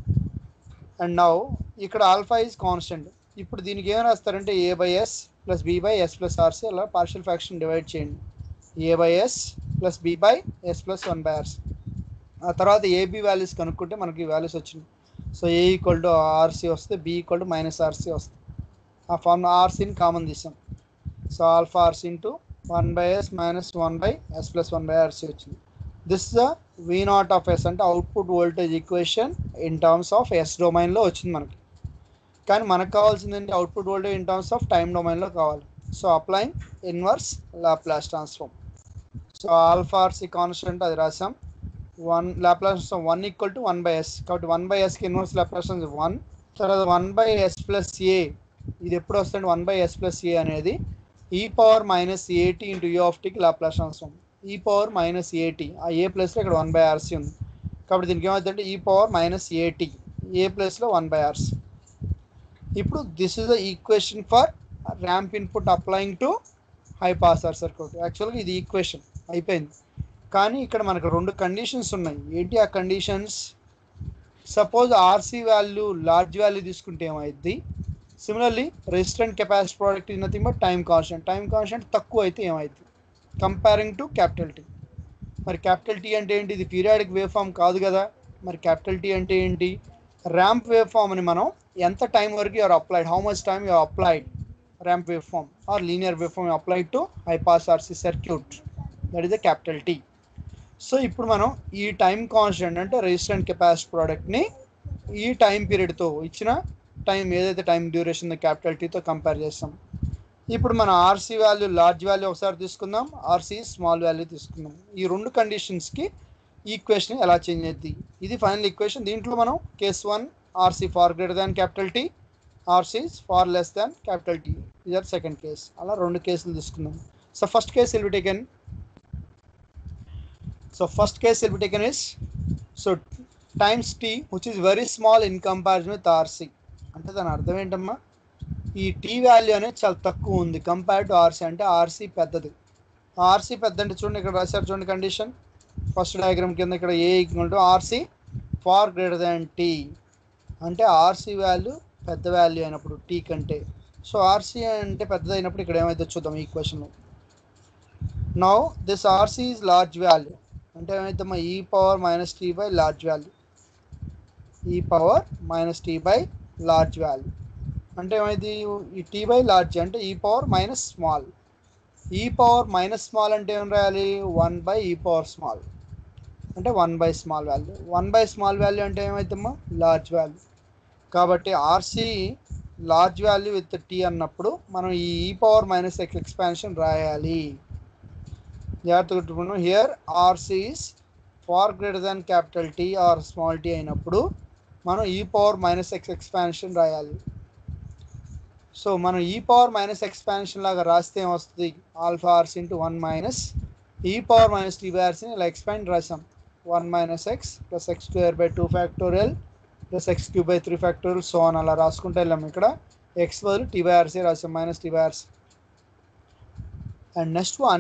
అండ్ నౌ ఇక్కడ ఆల్ఫా ఈజ్ కాన్స్టెంట్ ఇప్పుడు దీనికి ఏం రాస్తారంటే A by S plus B by S plus RC అలా పార్షియల్ ఫ్యాక్షన్ డివైడ్ చేయండి A by S plus B by S plus one by RC ఆ తర్వాత ఏబి వాల్యూస్ కనుక్కుంటే మనకి వాల్యూస్ వచ్చింది so A equal to RC వస్తే B equal to minus RC వస్తుంది ఆ ఫార్మ్ ఆర్సీని కామన్ తీసాం so alpha RC into one by yes minus one by S plus one by RC వచ్చింది this the V not of S అంటే output voltage equation in terms of S డొమైన్లో వచ్చింది మనకి కానీ మనకు కావాల్సింది ఏంటి output voltage in terms of time డొమైన్లో కావాలి so applying inverse Laplace transform so alpha RC constant అది రాసాం one Laplace one equal to one by S కాబట్టి వన్ బై ఎస్కి ఇన్వర్స్ లాప్లాస్ వన్ తర్వాత వన్ బై ఎస్ ప్లస్ ఏ ఇది ఎప్పుడు వస్తుంది one by S plus A అనేది e power minus AT into U of టీకి Laplace transform e power minus AT ఆ ఏ ప్లస్లో ఇక్కడ వన్ బై ఆర్సీ ఉంది కాబట్టి దీనికి ఏమవుతుందంటే ఈ పవర్ మైనస్ ఏటీ ఏ ప్లస్లో వన్ బై ఆర్సీ ఇప్పుడు this is the equation for ramp input applying to high pass R circuit యాక్చువల్గా ఇది ఈక్వేషన్ అయిపోయింది కానీ ఇక్కడ మనకు రెండు కండిషన్స్ ఉన్నాయి ఏంటి ఆ conditions suppose RC value large value తీసుకుంటే ఏమైంది similarly resistant capacity product is nothing but time constant time constant తక్కువ అయితే ఏమైంది కంపేరింగ్ టు క్యాపిటల్ టీ మరి క్యాపిటల్ టీ అంటే ఏంటి ఇది పీరియాడిక్ వేవ్ ఫామ్ కాదు కదా మరి క్యాపిటల్ టీ అంటే ఏంటి ర్యాంప్ వేవ్ ఫామ్ అని మనం ఎంత టైం వరకు you're applied how much time you're applied ramp wave form or linear wave form applied to high pass RC circuit that is the capital T so ఇప్పుడు మనం ఈ time constant అంటే resistant capacity ప్రోడక్ట్ని ఈ టైం పీరియడ్తో ఇచ్చిన time ఏదైతే time duration capital టీతో కంపేర్ చేస్తాం ఇప్పుడు మన ఆర్సీ వాల్యూ లార్జ్ వాల్యూ ఒకసారి తీసుకుందాం ఆర్సీ స్మాల్ వాల్యూ తీసుకుందాం ఈ రెండు కండిషన్స్కి ఈక్వేషన్ ఎలా చేంజ్ అవుతుంది ఇది ఫైనల్ ఈక్వేషన్ దీంట్లో మనం case one RC far greater than capital T RC far less than capital T ఇది ఆర్ సెకండ్ కేస్ అలా రెండు కేసులు తీసుకుందాం so first case will be taken so first case will be taken is so times T which is very small in comparison with RC అంటే దాని అర్థం ఏంటమ్మా ఈ టీ వాల్యూ అనేది చాలా తక్కువ ఉంది కంపేర్ టు ఆర్సీ అంటే ఆర్సీ పెద్దది ఆర్సీ పెద్ద అంటే చూడండి ఇక్కడ రాశారు చూడండి కండిషన్ ఫస్ట్ డయాగ్రామ్ కింద ఇక్కడ A equal to RC far greater than T అంటే ఆర్సీ వాల్యూ పెద్ద వాల్యూ అయినప్పుడు టీ కంటే సో ఆర్సీ అంటే పెద్దదైనప్పుడు ఇక్కడ ఏమైతే చూద్దాం ఈ క్వశ్చన్లో now this RC is large value అంటే ఏమైతే e power minus T by large value e power minus T by large value అంటే ఏమైంది ఈ టీ బై లార్జ్ అంటే ఈ power minus small e power minus small అంటే ఏం రాయాలి one by e power small అంటే one by small value one by small value అంటే ఏమవుతుందమ్మా లార్జ్ వాల్యూ కాబట్టి RC large value with T అన్నప్పుడు మనం ఈ ఈ పవర్ మైనస్ ఎక్స్ ఎక్స్పాన్షన్ రాయాలి జాగ్రత్తగా గుర్తుకున్నాం here RC is far greater than capital T or small T అయినప్పుడు మనం e power minus X expansion రాయాలి సో మనం ఈ పవర్ మైనస్ ఎక్స్పాన్షన్ లాగా రాస్తే ఏమొస్తుంది alpha RC into one minus ఈ పవర్ మైనస్ టీ బై ఆర్సీని ఇలా ఎక్స్పాండ్ రాసాం one minus X plus X square by two factorial plus X cube by three factorial so అని అలా రాసుకుంటూ వెళ్ళాం ఇక్కడ ఎక్స్ బదులు టీ బై ఆర్సీ రాసాం minus T by RC and next one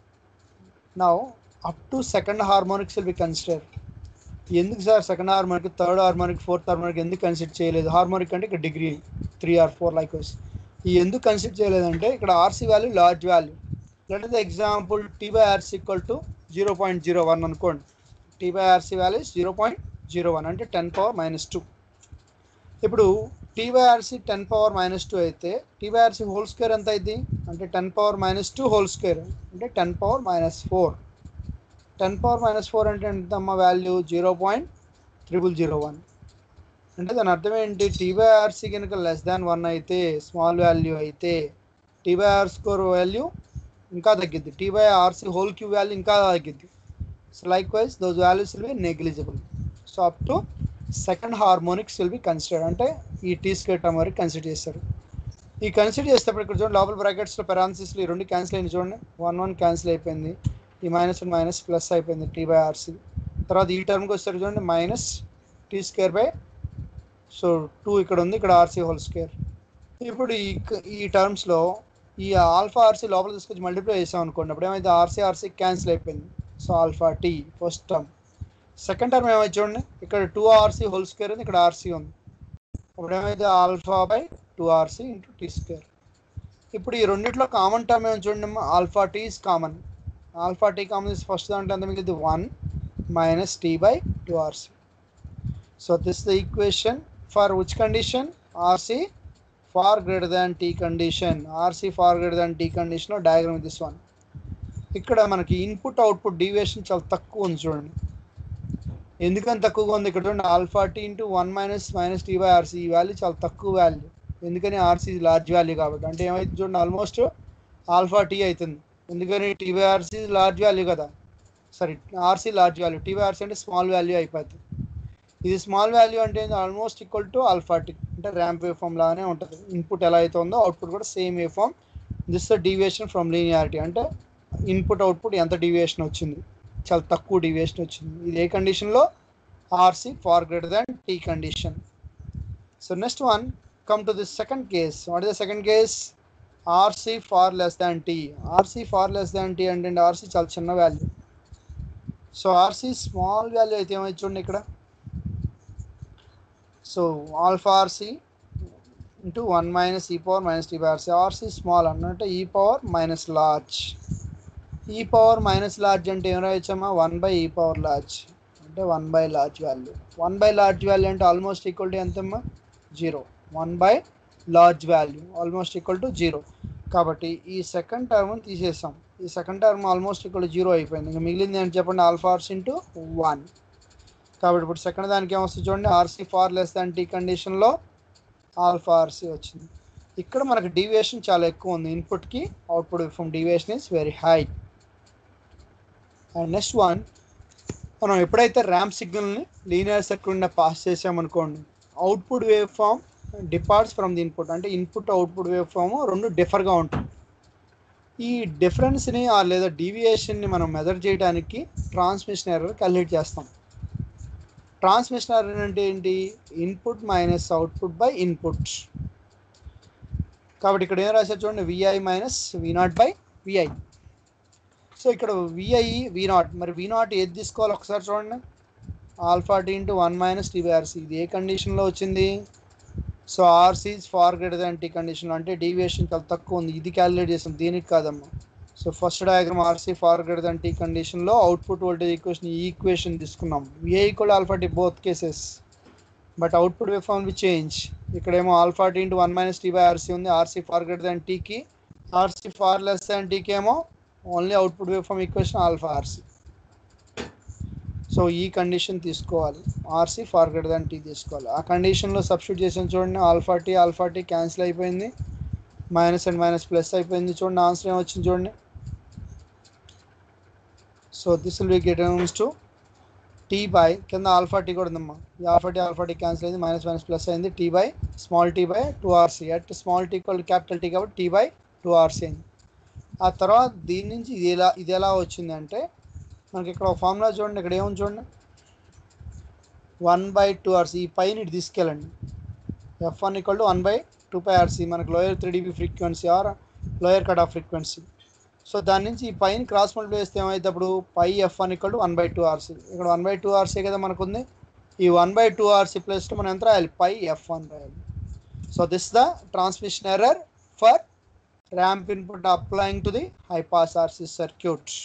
now up to second harmonics will be consider ఎందుకు sir second harmonic third harmonic fourth harmonic ఎందుకు consider చేయలేదు హార్మోనిక్ అంటే ఇక్కడ degree three or four likewise ఈ ఎందుకు consider చేయలేదంటే ఇక్కడ RC value large value let the example T by RC equal to zero point zero one అనుకోండి T by RC value zero point zero one అంటే ten power minus two ఇప్పుడు T by RC ten power minus two అయితే T by RC whole square ఎంత అయింది అంటే ten power minus two whole square అంటే ten power minus four ten power minus four అంటే ఎంతమ్మ value zero point triple zero one అంటే దాని అర్థం ఏంటి టీ బై ఆర్సీ కనుక లెస్ దాన్ వన్ అయితే స్మాల్ వాల్యూ అయితే T by R square value ఇంకా తగ్గిద్ది T by RC whole queue value ఇంకా తగ్గిద్ది so like likewise those values will be negligible so up to second harmonics will be consider అంటే ఈ T square term వరకు consider చేస్తారు ఈ consider చేసేటప్పుడు ఇక్కడ చూడండి లోపల బ్రాకెట్స్లో పెరాన్సిస్లో ఈ రెండు క్యాన్సిల్ అయింది చూడండి వన్ వన్ క్యాన్సిల్ అయిపోయింది ఈ మైనస్ మైనస్ ప్లస్ అయిపోయింది టీ బై ఆర్సీ తర్వాత ఈ టర్మ్కి వచ్చేసరికి చూడండి minus T square by so two ఇక్కడ ఉంది ఇక్కడ ఆర్సీ హోల్ స్క్వేర్ ఇప్పుడు ఈ ఈ టర్మ్స్లో ఈ ఆల్ఫా ఆర్సీ లోపల తీసుకొచ్చి మల్టిప్లై చేసాం అనుకోండి అప్పుడు ఏమైతే ఆర్సీ ఆర్సీ క్యాన్సిల్ అయిపోయింది so alpha T first term second term ఏమైతే చూడండి ఇక్కడ టూ ఆర్సీ హోల్ స్క్వేర్ ఉంది ఇక్కడ ఆర్సీ ఉంది అప్పుడు ఏమైతే alpha by two RC into T square ఇప్పుడు ఈ రెండిట్లో కామన్ టర్మ్ ఏమో చూడండి alpha T is common alpha T common first దాంట్లో ఎంత మిగిలింది one minus T by two RC so this the equation for which condition RC far greater than T condition RC far greater than T కండిషన్లో diagram this one ఇక్కడ మనకి input output deviation చాలా తక్కువ ఉంది చూడండి ఎందుకని తక్కువగా ఉంది ఇక్కడ చూడండి alpha T into one minus minus T by RC ఈ వాల్యూ చాలా తక్కువ వాల్యూ ఎందుకని ఆర్సీ లార్జ్ వాల్యూ కాబట్టి అంటే ఏమైతే చూడండి ఆల్మోస్ట్ ఆల్ఫా టీ అవుతుంది ఎందుకని T by RC large value కదా sorry RC large value T by RC అంటే స్మాల్ వాల్యూ అయిపోతుంది ఇది స్మాల్ వాల్యూ అంటే almost equal to alpha T అంటే ర్యాంప్ వే ఫామ్ లాగానే ఉంటుంది ఇన్పుట్ ఎలా అయితే ఉందో అవుట్పుట్ కూడా same waveform this the deviation from linearity అంటే ఇన్పుట్ అవుట్పుట్ ఎంత డీవియేషన్ వచ్చింది చాలా తక్కువ డీవియేషన్ వచ్చింది ఇది ఏ కండిషన్లో RC far greater than T condition so next one come to this second case what is the second case RC far less than T RC far less than T అంటే RC చాలా చిన్న value so RC small value అయితే ఏమైతే చూడండి ఇక్కడ సో alpha RC into one minus ఈ power minus T by RC RC small అన్నట్టు e power minus large e power minus large అంటే ఏం రాయొచ్చమ్మా one by e power large అంటే one by large value one by large value అంటే almost equal to ఎంతమ్మా zero one by large value almost equal to zero కాబట్టి ఈ second term తీసేసాం ఈ second term almost equal zero అయిపోయింది ఇంకా మిగిలింది ఏంటి చెప్పండి ఆల్ఫా ఆర్స్ ఇంటూ వన్ కాబట్టి ఇప్పుడు సెకండ్ దానికి ఏమొస్తుంది చూడండి RC far less than T కండిషన్లో ఆల్ఫా ఆర్సీ వచ్చింది ఇక్కడ మనకు డీవియేషన్ చాలా ఎక్కువ ఉంది ఇన్పుట్కి output from deviation is very high and next one మనం ఎప్పుడైతే ర్యాంప్ సిగ్నల్ని లీనియర్ సర్క్యూట్ పాస్ చేసామనుకోండి output wave waveform departs from the input అంటే ఇన్పుట్ అవుట్పుట్ వేవ్ ఫామ్ రెండు డిఫర్గా ఉంటుంది ఈ డిఫరెన్స్ని లేదా డీవియేషన్ని మనం మెజర్ చేయడానికి ట్రాన్స్మిషన్ ఎర్రర్ క్యాలిక్యులేట్ చేస్తాం ట్రాన్స్మిషన్ అంటే ఏంటి input minus output by input కాబట్టి ఇక్కడ ఏం రాశారు చూడండి VI minus V not by VI so ఇక్కడ విఐ వి నాట్ మరి వి నాట్ ఏది తీసుకోవాలి ఒకసారి చూడండి alpha T into one minus T by RC ఇది ఏ కండిషన్లో వచ్చింది so RC far greater than T కండిషన్లో అంటే డీవియేషన్ చాలా తక్కువ ఉంది ఇది క్యాలిక్యులేట్ చేసాం దీనికి కాదమ్మా so first diagram RC far greater than T కండిషన్లో అవుట్పుట్ వోల్టేజ్ ఈక్వేషన్ ఈ ఈక్వేషన్ తీసుకున్నాం VI equal alpha T both cases but output wave waveform V change ఇక్కడేమో alpha T into one minus T by RC ఉంది RC far greater than టీకి RC far less than టీకి ఏమో only output wave form equation alpha RC so ఈ condition తీసుకోవాలి RC far greater than T తీసుకోవాలి ఆ కండిషన్లో సబ్స్టిట్యూట్ చేసాను చూడండి alpha T alpha T cancel అయిపోయింది మైనస్ అండ్ మైనస్ ప్లస్ అయిపోయింది చూడండి ఆన్సర్ ఏమొచ్చింది చూడండి so this will be get to T by కింద ఆల్ఫా టీ కూడా ఉందమ్మా ఈ alpha T alpha T cancel అయింది మైనస్ మైనస్ ప్లస్ అయింది T by small T by two RC at small T equal capital T కాబట్టి T by two RC అయింది ఆ తర్వాత దీని నుంచి ఇది ఎలా ఇది ఎలా వచ్చిందంటే మనకి ఇక్కడ ఒక ఫార్ములా చూడండి ఇక్కడ ఏముంది చూడండి వన్ బై టూ ఆర్సీ ఈ పైన ఇటు తీసుకెళ్ళండి F one equal to one by two pi RC మనకు lower three dB frequency or lower cut off frequency so దాని నుంచి ఈ పైన క్రాస్ మల్టిప్లై చేస్తే ఏమైతే అప్పుడు pi F one equal to one by two RC ఇక్కడ వన్ బై టూ ఆర్సీ కదా మనకు ఉంది ఈ వన్ బై టూ ఆర్సీ ప్లస్లో మనం ఎంత రాయాలి పై ఎఫ్ వన్ రాయాలి so this the transmission error for ramp input applying to the high pass RC circuit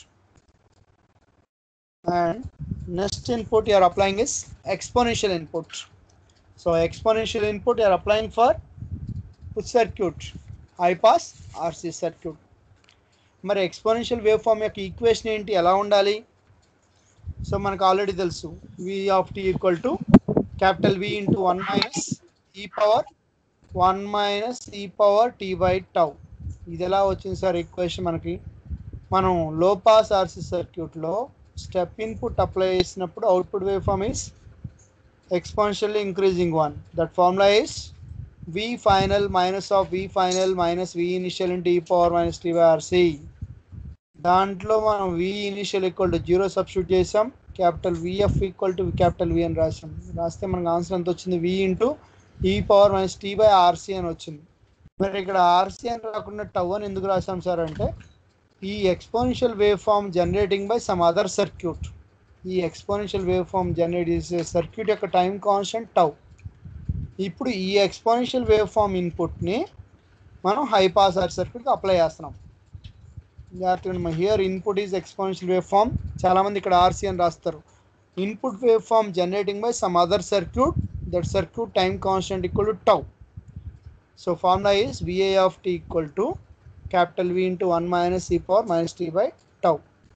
and next input you are applying is exponential input so exponential input you are applying for which circuit high pass rc circuit మరి exponential wave form యొక్క equation ఏంటి ఎలా ఉండాలి so మనకు already తెలుసు V of T equal to capital V into one minus ఈ power one minus ఈ power T by tau ఇది ఎలా వచ్చింది సార్ ఈక్వేషన్ మనకి మనం లో పాస్ ఆర్సీ సర్క్యూట్లో స్టెప్ ఇన్పుట్ అప్లై చేసినప్పుడు output wave form is exponentially increasing one that formula is V final minus of V final minus V initial into ఈ power minus T RC దాంట్లో మనం V initial equal to zero substitute చేసాం capital VF equal to capital V అని రాసాం రాస్తే మనకు answer ఎంత వచ్చింది వి ఇంటూ ఈ power minus T by RC అని వచ్చింది మరి ఇక్కడ ఆర్సీ అని రాకుండా టవ్ అని ఎందుకు రాసాం సార్ అంటే ఈ exponential wave waveform generating by some other circuit ఈ ఎక్స్పోనెన్షియల్ వేవ్ ఫామ్ జనరేట్ చేసే సర్క్యూట్ యొక్క టైం కాన్స్టెంట్ టౌ ఇప్పుడు ఈ ఎక్స్పోనెన్షియల్ వేవ్ ఫామ్ ఇన్పుట్ని మనం హై పాస్ ఆర్ సర్క్యూట్కి అప్లై చేస్తున్నాం జాగ్రత్తగా here input is exponential wave waveform చాలామంది ఇక్కడ ఆర్సీ అని రాస్తారు input wave waveform generating by some other circuit that circuit time constant equal to tau so formula is VA of T equal to capital V into 1 minus e power minus t by tau.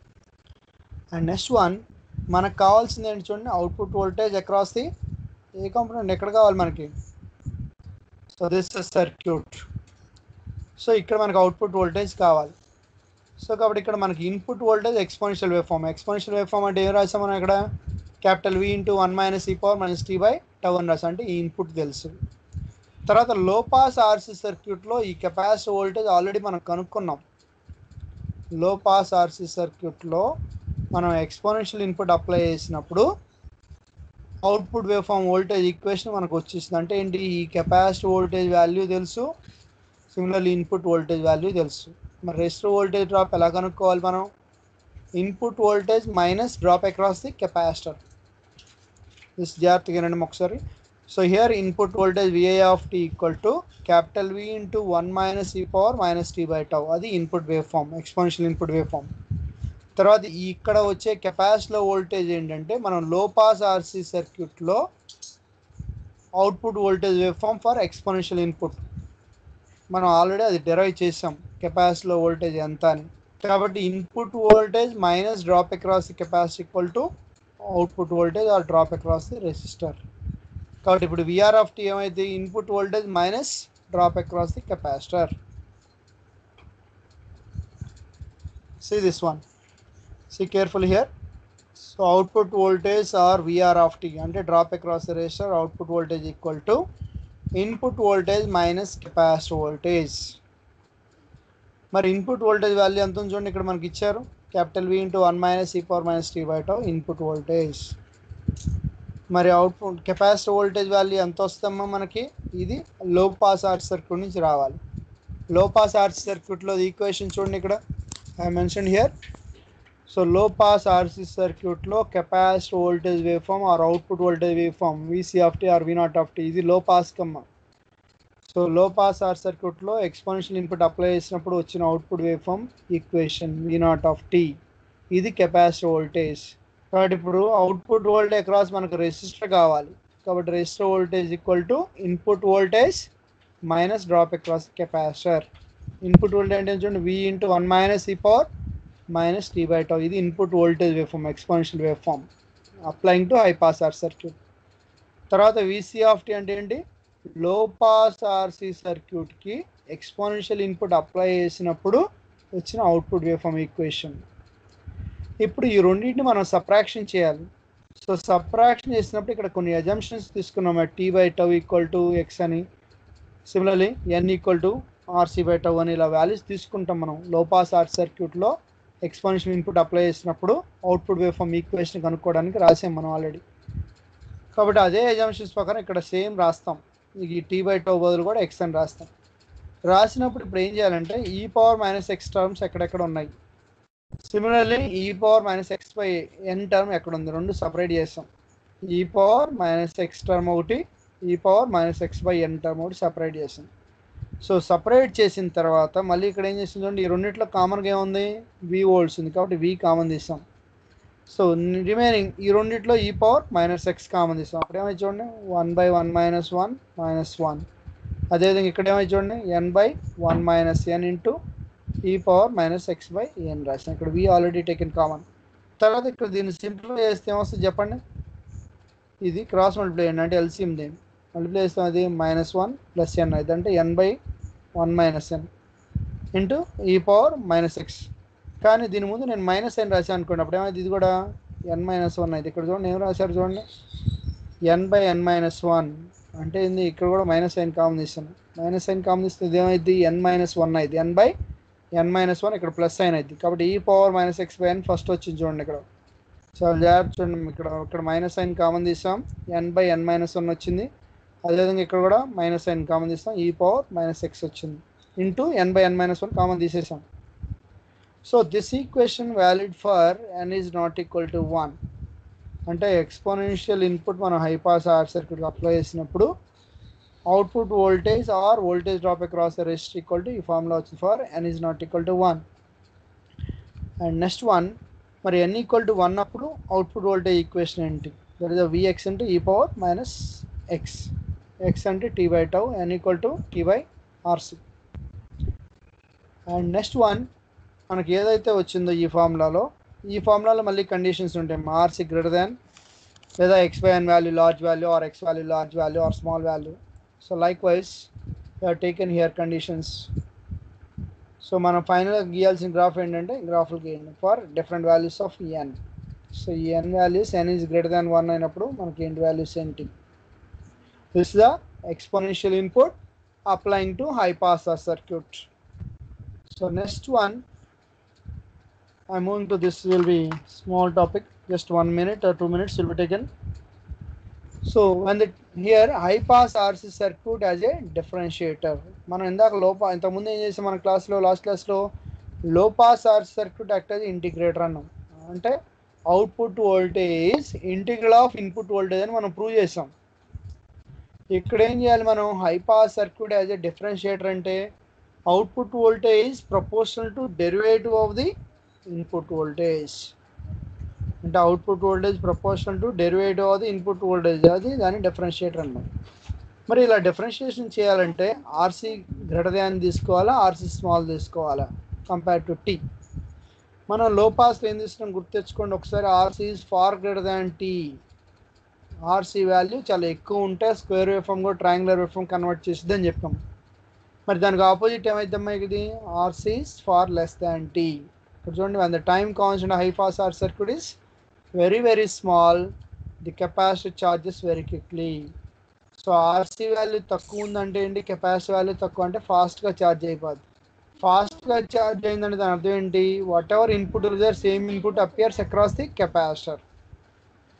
And next one మనకు కావాల్సింది ఏంటి చూడండి output voltage across the ఏ component ఎక్కడ కావాలి మనకి so this circuit so ఇక్కడ మనకు అవుట్పుట్ వోల్టేజ్ కావాలి సో కాబట్టి ఇక్కడ మనకి input voltage exponential wave form exponential wave form అంటే ఏం రాసాం మనం ఇక్కడ capital V into one minus ఈ power minus T by tau అని రాసాం అంటే ఈ ఇన్పుట్ తెలుసు తర్వాత లో పాస్ ఆర్సీ సర్క్యూట్లో ఈ కెపాసిటీ వోల్టేజ్ ఆల్రెడీ మనం కనుక్కున్నాం లో పాస్ ఆర్సీ సర్క్యూట్లో మనం ఎక్స్పోనెన్షియల్ ఇన్పుట్ అప్లై చేసినప్పుడు output wave form voltage equation మనకు వచ్చేసింది అంటే ఏంటి ఈ కెపాసిటీ వోల్టేజ్ వాల్యూ తెలుసు సిమిలర్లీ ఇన్పుట్ వోల్టేజ్ వాల్యూ తెలుసు మరి రెస్ట్ వోల్టేజ్ డ్రాప్ ఎలా కనుక్కోవాలి మనం input voltage minus drop across the capacitor this జాగ్రత్తగా వినండి ఒకసారి so here input voltage VI of T equal to capital V into one minus ఈ power minus T by tau అది input wave form exponential input wave waveform తర్వాత ఇక్కడ వచ్చే కెపాసిటీలో voltage ఏంటంటే మనం లో పాస్ ఆర్సీ సర్క్యూట్లో output voltage wave waveform for exponential input మనం ఆల్రెడీ అది డెరైవ్ చేసాం కెపాసిటీలో వోల్టేజ్ ఎంత అని కాబట్టి input voltage minus drop across the capacity equal to output voltage or drop across the resistor కాబట్టి ఇప్పుడు విఆర్ ఆఫ్ టీ ఏమైతే input voltage minus drop across the capacitor see this one see carefully here so output voltage or vr of t అంటే drop across the resistor output voltage equal to input voltage minus capacitor voltage మరి input voltage value ఎంత ఉంది చూడండి ఇక్కడ మనకి ఇచ్చారు capital V into one minus ఈ power minus T by tau input voltage మరి అవుట్పుట్ కెపాసిటర్ వోల్టేజ్ వాల్యూ ఎంత వస్తుందమ్మా మనకి ఇది లో పాస్ ఆర్సీ సర్క్యూట్ నుంచి రావాలి లో పాస్ ఆర్సీ సర్క్యూట్లో ఈక్వేషన్ చూడండి ఇక్కడ I mention here so low pass RC సర్క్యూట్లో capacitor voltage wave form or output voltage wave waveform VC of T or V not of T ఇది low pass కమ్మా so low pass R సర్క్యూట్లో exponential input apply చేసినప్పుడు వచ్చిన output wave form equation V not of T ఇది capacitor voltage కాబట్టి ఇప్పుడు output voltage across మనకు resistor కావాలి కాబట్టి resistor voltage equal to input voltage minus drop across capacitor input voltage అంటే చూడండి వి ఇంటూ వన్ మైనస్ ఈ power minus T by tau ఇది input voltage wave form exponential wave form applying to high pass R circuit తర్వాత VC of T అంటే ఏంటి low pass RC సర్క్యూట్కి exponential input apply చేసినప్పుడు వచ్చిన output wave form equation ఇప్పుడు ఈ రెండింటిని మనం సప్రాక్షన్ చేయాలి సో సప్రాక్షన్ చేసినప్పుడు ఇక్కడ కొన్ని అజంప్షన్స్ తీసుకున్నాం T by tau equal to X అని similarly N equal to RC by tau అని ఇలా వాల్యూస్ తీసుకుంటాం మనం లో పాస్ ఆర్ సర్క్యూట్లో ఎక్స్పోనెన్షియల్ ఇన్పుట్ అప్లై చేసినప్పుడు అవుట్పుట్ వేవ్ ఫామ్ ఈక్వేషన్ కనుక్కోవడానికి రాసాం మనం ఆల్రెడీ కాబట్టి అదే ఎజంప్షన్స్ ప్రకారం ఇక్కడ సేమ్ రాస్తాం ఈ టీ బై టౌ బదులు కూడా ఎక్స్ అని రాస్తాం రాసినప్పుడు ఇప్పుడు ఏం చేయాలంటే ఈ పవర్ మైనస్ ఎక్స్ టర్మ్స్ ఎక్కడెక్కడ ఉన్నాయి similarly E power minus X by N term ఎక్కడ ఉంది రెండు సపరేట్ చేస్తాం ఈ పవర్ మైనస్ ఎక్స్ టర్మ్ ఒకటి E power minus X by N term ఒకటి సపరేట్ చేసాం సో సపరేట్ చేసిన తర్వాత మళ్ళీ ఇక్కడ ఏం చేసింది చూడండి ఈ రెండిట్లో కామన్గా ఏముంది వి వోల్ట్స్ ఉంది కాబట్టి వి కామన్ తీస్తాం సో రిమైనింగ్ ఈ రెండిట్లో ఈ పవర్ మైనస్ ఎక్స్ కామన్ తీస్తాం అప్పుడు ఏమైతే చూడండి one by one minus one minus one అదేవిధంగా ఇక్కడ ఏమైతే చూడండి N by one minus N into ఈ power minus X by N రాసిన ఇక్కడ వి ఆల్రెడీ టేకెన్ కామన్ తర్వాత ఇక్కడ దీన్ని సింప్లిఫై చేస్తే ఏమొస్తుంది చెప్పండి ఇది క్రాస్ మల్టిప్లై చేయండి అంటే ఎల్సిఎం దేని మల్టిప్లై చేస్తాం అది మైనస్ వన్ ప్లస్ ఎన్ అయితే అంటే N by one minus N into ఈ పవర్ మైనస్ ఎక్స్ కానీ దీని ముందు నేను మైనస్ ఎన్ రాశాను అనుకోండి అప్పుడు ఏమైంది ఇది కూడా ఎన్ మైనస్ వన్ అయితే ఇక్కడ చూడండి ఏం రాశారు చూడండి N by N minus one అంటే ఏంది ఇక్కడ కూడా మైనస్ ఎన్ కామన్ తీస్తాను మైనస్ ఎన్ కామన్ తీస్తే ఇది ఏమైంది ఎన్ మైనస్ వన్ అయితే N by N minus one ఇక్కడ ప్లస్ సైన్ అయింది కాబట్టి ఈ power minus X by N first వచ్చింది చూడండి ఇక్కడ సో జాగ్రత్త చూడండి ఇక్కడ ఇక్కడ మైనస్ సైన్ కామన్ తీసాం N by N minus one వచ్చింది అదేవిధంగా ఇక్కడ కూడా మైనస్ సైన్ కామన్ తీస్తాం ఈ పవర్ మైనస్ ఎక్స్ వచ్చింది into N by N minus one common తీసేసాం so this equation valid for N is not equal to one అంటే exponential input మనం high pass R circuit apply చేసినప్పుడు output voltage or voltage drop across the rest equal to ఈ formula వచ్చింది for N is not equal to one and next one మరి N equal to one అప్పుడు output voltage equation ఏంటి that is VX అంటే ఈ power minus X X అంటే T by tau N equal to T by RC and next one మనకి ఏదైతే వచ్చిందో ఈ ఫార్ములాలో ఈ ఫార్ములాలో మళ్ళీ కండిషన్స్ ఉంటాయి ఆర్సీ గ్రేటర్ దాన్ లేదా X by N value large value or X value large value or small value so like wise taken here conditions so మనం ఫైనల్గా గీయాల్సిన గ్రాఫ్ ఏంటంటే గ్రాఫ్లు గీయండి for different values of N so ఈ N values N is greater than one అయినప్పుడు మనకి ఏంటి వాల్యూస్ ఏంటి this the exponential input applying to high pass R circuit so next one I'm moving to this will be small topic, just one minute or two minutes will be taken. So when the here high pass RC circuit as a differentiator. మనం ఇందాక లో పా ఇంతకుముందు ఏం చేసాం మన క్లాస్లో last క్లాస్లో low pass RC circuit act అది ఇంటిగ్రేటర్ అన్నాం అంటే output voltage integral of input voltage అని మనం ప్రూవ్ చేసాం ఇక్కడ ఏం చేయాలి మనం high pass circuit as a differentiator అంటే output voltage proportional to derivative of the input voltage అంటే output voltage proportional to derivative of the input voltage అది దాన్ని డిఫరెన్షియేటర్ అన్నమాట మరి ఇలా డిఫరెన్షియేషన్ చేయాలంటే ఆర్సీ గ్రేటర్ దాన్ తీసుకోవాలా ఆర్సీ స్మాల్ తీసుకోవాలా కంపేర్ టు టీ మనం లో పాస్లో ఏం తీసుకున్నాం గుర్తు తెచ్చుకోండి ఒకసారి RC is far greater than T RC value చాలా ఎక్కువ ఉంటే స్క్వేర్ వేవ్ ఫామ్ కూడా ట్రయాంగులర్ వేవ్ ఫామ్ కన్వర్ట్ చేసిద్ది అని చెప్పాం మరి దానికి ఆపోజిట్ ఏమైద్దమ్మా ఇది RC is far less than T ఇక్కడ చూడండి when the time constant high pass R circuit is very very small the capacitor charges very quickly so RC value తక్కువ ఉందంటే ఏంటి కెపాసిటీ వాల్యూ తక్కువ అంటే ఫాస్ట్గా ఛార్జ్ అయిపోద్ది ఫాస్ట్గా ఛార్జ్ అయిందంటే దాని అర్థం ఏంటి వాట్ ఎవర్ ఇన్పుట్ రిజర్ same input appears across the capacitor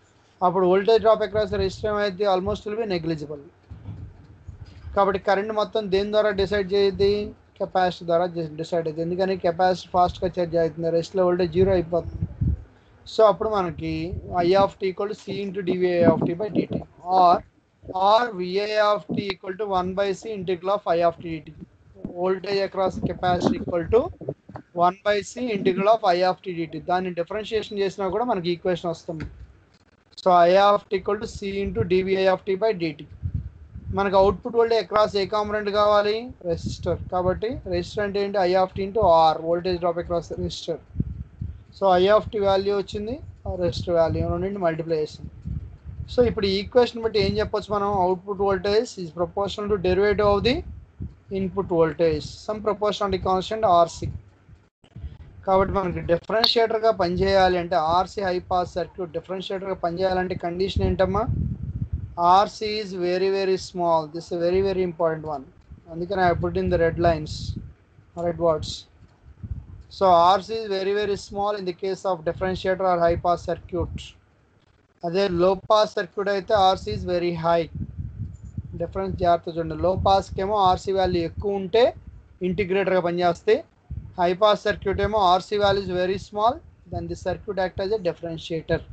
అప్పుడు వోల్టేజ్ డ్రాప్ అక్రాస్ రెసిస్టర్ ఏమైంది ఆల్మోస్ట్ విల్ బి నెగ్లిజిబుల్ కాబట్టి కరెంట్ మొత్తం దేని ద్వారా డిసైడ్ చేయద్ది కెపాసిటీ ద్వారా డిసైడ్ అవుతుంది ఎందుకని కెపాసిటీ ఫాస్ట్గా ఛార్జ్ అవుతుంది రెస్ట్లో వోల్టేజ్ జీరో అయిపోతుంది సో అప్పుడు మనకి I of T equal to C into DVI of T by DT or R VI of T equal to one by C integral of I of T DT voltage across capacity equal to one by C integral of I of T DT దాన్ని differentiation చేసినా కూడా మనకి equation వస్తుంది so I of T equal to C into DVI of T by DT మనకు output voltage across ఏ component కావాలి resistor కాబట్టి resistor అంటే ఏంటి I of T into R voltage drop across resistor so I of T value వచ్చింది resistor value రెండింటి multiply చేస్తాం so ఇప్పుడు ఈక్వేషన్ బట్టి ఏం చెప్పొచ్చు మనం output voltage is proportional to derivative of the input voltage some proportional constant RC కాబట్టి మనకి డిఫరెన్షియేటర్గా పనిచేయాలి అంటే ఆర్సీ హై పాస్ సర్క్యూట్ డిఫరెన్షియేటర్గా పనిచేయాలంటే కండిషన్ ఏంటమ్మా RC is very very small this very very important one అందుకని I put in the red lines red words so RC is very very small in the case of differentiator or high pass circuit అదే లో pass circuit అయితే RC is very high difference జాగ్రత్త చూడండి లో పాస్కి ఏమో RC value ఎక్కువ ఉంటే ఇంటిగ్రేటర్గా పనిచేస్తే హై పాస్ సర్క్యూట్ ఏమో RC value is very small then the circuit act as a differentiator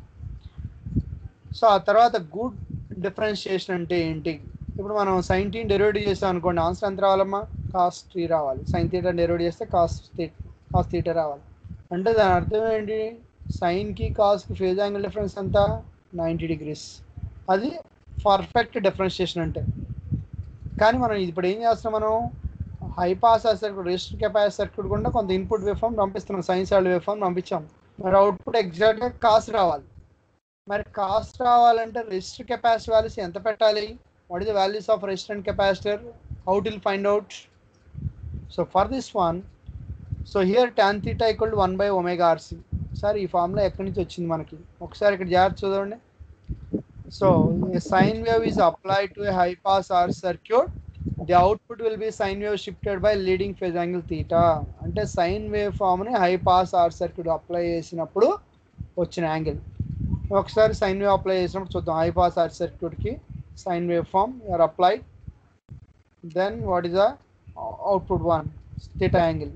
so ఆ తర్వాత గుడ్ డిఫరెన్షియేషన్ అంటే ఏంటి ఇప్పుడు మనం సైన్ టీన్ డెరివేటివ్ చేస్తాం అనుకోండి ఆన్సర్ ఎంత రావాలమ్మా కాస్ టీ రావాలి సైన్ థీటా డెరివేటివ్ చేస్తే కాస్ కాస్ థీటా రావాలి అంటే దాని అర్థం ఏంటి సైన్కి కాస్కి ఫేజ్ యాంగిల్ డిఫరెన్స్ ఎంత నైంటీ డిగ్రీస్ అది పర్ఫెక్ట్ డిఫరెన్షియేషన్ అంటే కానీ మనం ఇప్పుడు ఏం చేస్తున్నాం మనం high pass circuit resistor capacity circuit కూడా కొంత ఇన్పుట్ వేవ్ ఫామ్ పంపిస్తున్నాం సైన్స్ ఆల్డ్ వేవ్ ఫామ్ పంపించాం మరి అవుట్పుట్ ఎగ్జాక్ట్గా కాస్ట్ రావాలి మరి కాస్ట్ రావాలంటే రెజిస్టర్ కెపాసిటీ వాల్యూస్ ఎంత పెట్టాలి what is the values of resistor and capacitor how will find out so for this one so here tan theta equal to one by omega RC sir ఈ formula ఎక్కడి నుంచి వచ్చింది మనకి ఒకసారి ఇక్కడ జాగ్రత్త చూడండి so sine wave is applied to a high pass R circuit the output will be sine wave shifted by leading phase angle theta అంటే సైన్ వేవ్ ఫామ్ని high pass R circuit apply చేసినప్పుడు వచ్చిన యాంగిల్ ఒకసారి sine wave apply చేసినప్పుడు చూద్దాం high pass R సర్క్యూట్కి sine wave form or applied then what is the output one theta angle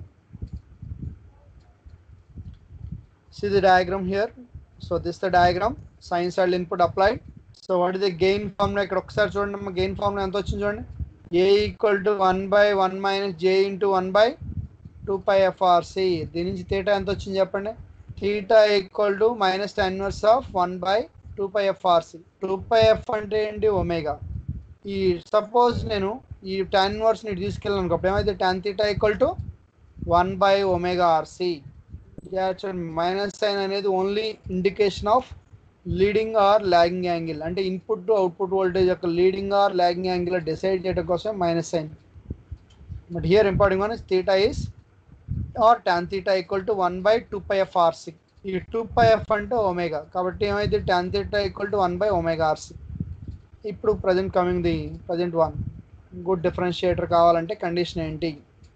see the diagram here so this is the diagram sinusoidal input applied so what is the gain formula ఇక్కడ ఒకసారి చూడండి gain formula ఎంత వచ్చింది చూడండి A equal to one by one minus J into one by two pi FRC దీని నుంచి థీటా ఎంత వచ్చింది చెప్పండి theta equal to minus tan inverse of one by two pi FRC two pi F అంటే ఏంటి ఒమేగా ఈ సపోజ్ నేను ఈ టెన్ ఇన్వర్స్ ని తీసుకెళ్ళాను అనుకో అప్పుడు ఏమైతే tan theta equal to one by omega RC minus sign అనేది only indication of leading or lagging angle అంటే ఇన్పుట్ టు అవుట్పుట్ వోల్టేజ్ యొక్క leading or lagging angle decide చేయడం కోసం minus sign but here important one is theta is or tan theta equal to one by two pi F RC ఈ two pi F అంటే omega కాబట్టి ఏమైంది tan theta equal to one by omega RC ఇప్పుడు present coming the present one good differentiator కావాలంటే condition ఏంటి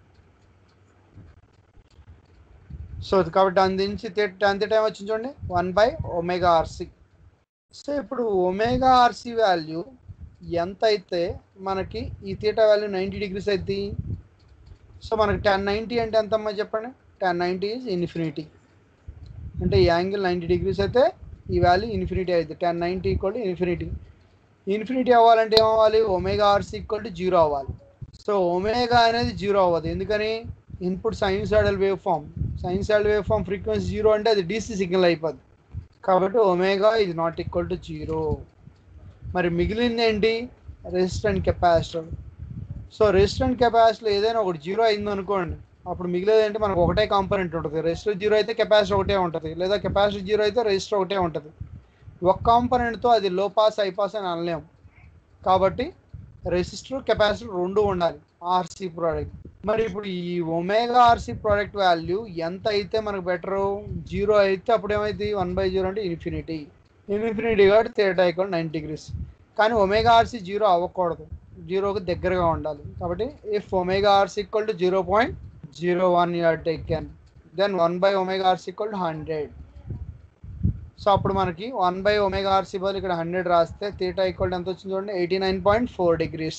so కాబట్టి దాని నుంచి టెన్త్ టైం వచ్చింది చూడండి one by omega RC so ఇప్పుడు ఒమేగా ఆర్సీ వాల్యూ ఎంత అయితే మనకి ఈ థీటా వాల్యూ నైంటీ డిగ్రీస్ అవుతుంది సో మనకి టెన్ నైంటీ అంటే ఎంతమ్మా చెప్పండి టెన్ నైంటీ ఈజ్ ఇన్ఫినిటీ అంటే ఈ యాంగిల్ నైంటీ డిగ్రీస్ అయితే ఈ వాల్యూ ఇన్ఫినిటీ అవుతుంది tan ninety equal to infinity infinity అవ్వాలంటే ఏమవ్వాలి omega RC equal to zero అవ్వాలి సో ఒమేగా అనేది జీరో అవ్వదు ఎందుకని input sinusoidal wave form sinusoidal wave form frequency zero అంటే అది డీసీ సిగ్నల్ అయిపోద్ది కాబట్టి ఒమేగా ఇది నాట్ ఈక్వల్ టు జీరో మరి మిగిలింది ఏంటి resistant capacitor so resistant capacitor ఏదైనా ఒకటి జీరో అయింది అనుకోండి అప్పుడు మిగిలేది ఏంటి మనకు ఒకటే కాంపోనెంట్ ఉంటుంది రెసిస్టర్ జీరో అయితే కెపాసిటర్ ఒకటే ఉంటుంది లేదా కెపాసిటర్ జీరో అయితే రెసిస్టర్ ఒకటే ఉంటుంది ఒక కాంపోనెంట్తో అది లో పాస్ హై పాస్ అని అనలేము కాబట్టి రెసిస్టర్ కెపాసిటర్ రెండు ఉండాలి ఆర్సీ ప్రోడక్ట్ మరి ఇప్పుడు ఈ ఒమేగా ఆర్సీ ప్రోడక్ట్ వాల్యూ ఎంత అయితే మనకు బెటరు జీరో అయితే అప్పుడు ఏమైంది వన్ బై జీరో అంటే ఇన్ఫినిటీ ఇన్ఫినిటీ కాబట్టి థియేటర్ ఈక్వల్ నైన్ డిగ్రీస్ కానీ ఒమేగా ఆర్సీ జీరో అవ్వకూడదు జీరోకి దగ్గరగా ఉండాలి కాబట్టి if omega RC equal to zero point zero one you're taken then one by omega RC equal to hundred so అప్పుడు మనకి వన్ బై ఒమేగా ఆర్సీ బదులు ఇక్కడ హండ్రెడ్ రాస్తే థీటా ఈక్వల్ ఎంత వచ్చింది చూడండి eighty nine point four degrees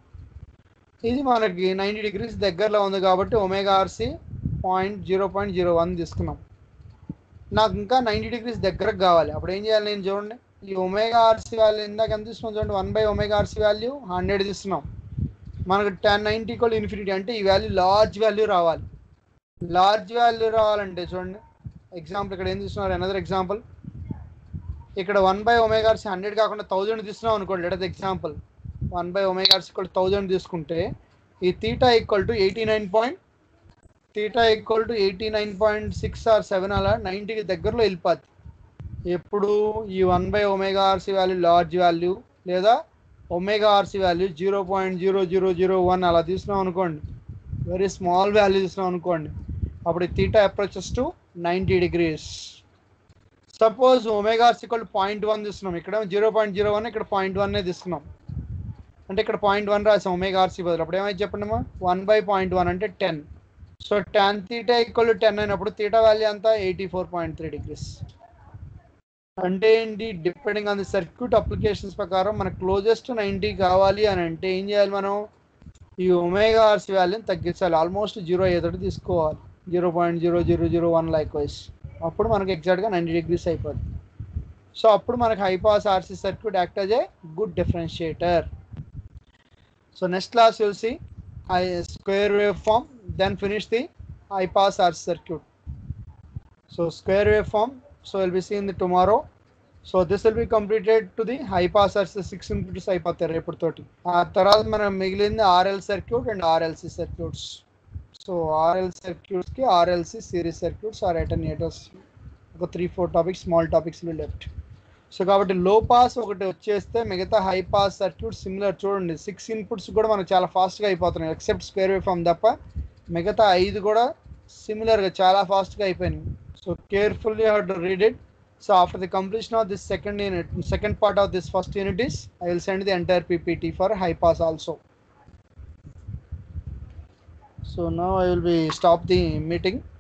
ఇది మనకి నైంటీ డిగ్రీస్ దగ్గరలో ఉంది కాబట్టి omega RC point zero point zero one తీసుకున్నాం నాకు ఇంకా నైంటీ డిగ్రీస్ దగ్గరకు కావాలి అప్పుడు ఏం చేయాలి నేను చూడండి ఈ ఒమేగా ఆర్సీ వాల్యూ ఇందాక ఎంత తీసుకున్నాం చూడండి one by omega RC value hundred తీసుకున్నాం మనకు టెన్ నైంటీ ఈక్వల్ ఇన్ఫినిటీ అంటే ఈ వాల్యూ లార్జ్ వాల్యూ రావాలి లార్జ్ వాల్యూ రావాలంటే చూడండి ఎగ్జాంపుల్ ఇక్కడ ఏం తీసుకున్నారు అనదర్ ఎగ్జాంపుల్ ఇక్కడ వన్ బై ఒమేగార్స్ హండ్రెడ్ కాకుండా థౌజండ్ తీసుకున్నాం అనుకోండి let example one by omega RC equal thousand తీసుకుంటే ఈ theta equal to eighty nine point theta equal to eighty nine point six or seven అలా నైంటీకి దగ్గరలో వెళ్ళిపోద్ది ఎప్పుడు ఈ one by omega RC value large value లేదా omega RC value zero point zero zero zero one అలా తీసుకున్నాం అనుకోండి వెరీ స్మాల్ వాల్యూ తీసుకున్నాం అనుకోండి అప్పుడు theta approaches to ninety degrees suppose omega RC equal point one తీసుకున్నాం ఇక్కడ జీరో పాయింట్ జీరో వన్ ఇక్కడ పాయింట్ వన్నే తీసుకున్నాం అంటే ఇక్కడ పాయింట్ వన్ రాసాం ఒమేగా ఆర్సీ బదులు అప్పుడు ఏమైతే చెప్పండి అమ్మా వన్ బై పాయింట్ వన్ అంటే ten so ten theta equal to ten అయినప్పుడు తీటా వాల్యూ అంతా eighty four point three degrees అంటే ఏంటి depending on the circuit applications ప్రకారం మనకు క్లోజెస్ట్ నైంటీ కావాలి అని అంటే ఏం చేయాలి మనం ఈ ఒమేగా ఆర్సీ వాల్యూని తగ్గించాలి ఆల్మోస్ట్ జీరో అయ్యేటట్టు తీసుకోవాలి zero point zero zero zero one likewise అప్పుడు మనకి ఎగ్జాక్ట్గా నైంటీ డిగ్రీస్ అయిపోద్ది సో అప్పుడు మనకి high pass RC circuit act as a good differentiator so next class will see I square waveform, then finish the high pass RC circuit. So square waveform, so we'll be seeing the tomorrow. So this will be completed to the high pass RC six inputs అయిపోతాయి రేపటితోటి ఆ తర్వాత మనం మిగిలింది RL circuit and RLC circuits so RL సర్క్యూట్స్కి RLC series circuits are alternators ఒక three four topics small topics left so కాబట్టి low pass ఒకటి వచ్చేస్తే మిగతా హై పాస్ సర్క్యూట్ సిమిలర్ చూడండి సిక్స్ ఇన్పుట్స్ కూడా మనకు చాలా ఫాస్ట్గా అయిపోతున్నాయి ఎక్సెప్ట్ స్క్వేర్ వేవ్ ఫామ్ తప్ప మిగతా ఐదు కూడా సిమిలర్గా చాలా ఫాస్ట్గా అయిపోయినాయి so carefully how to read it so after the completion of this second unit second part of this first unit is I will send the entire PPT for high pass also so now I will be stop the meeting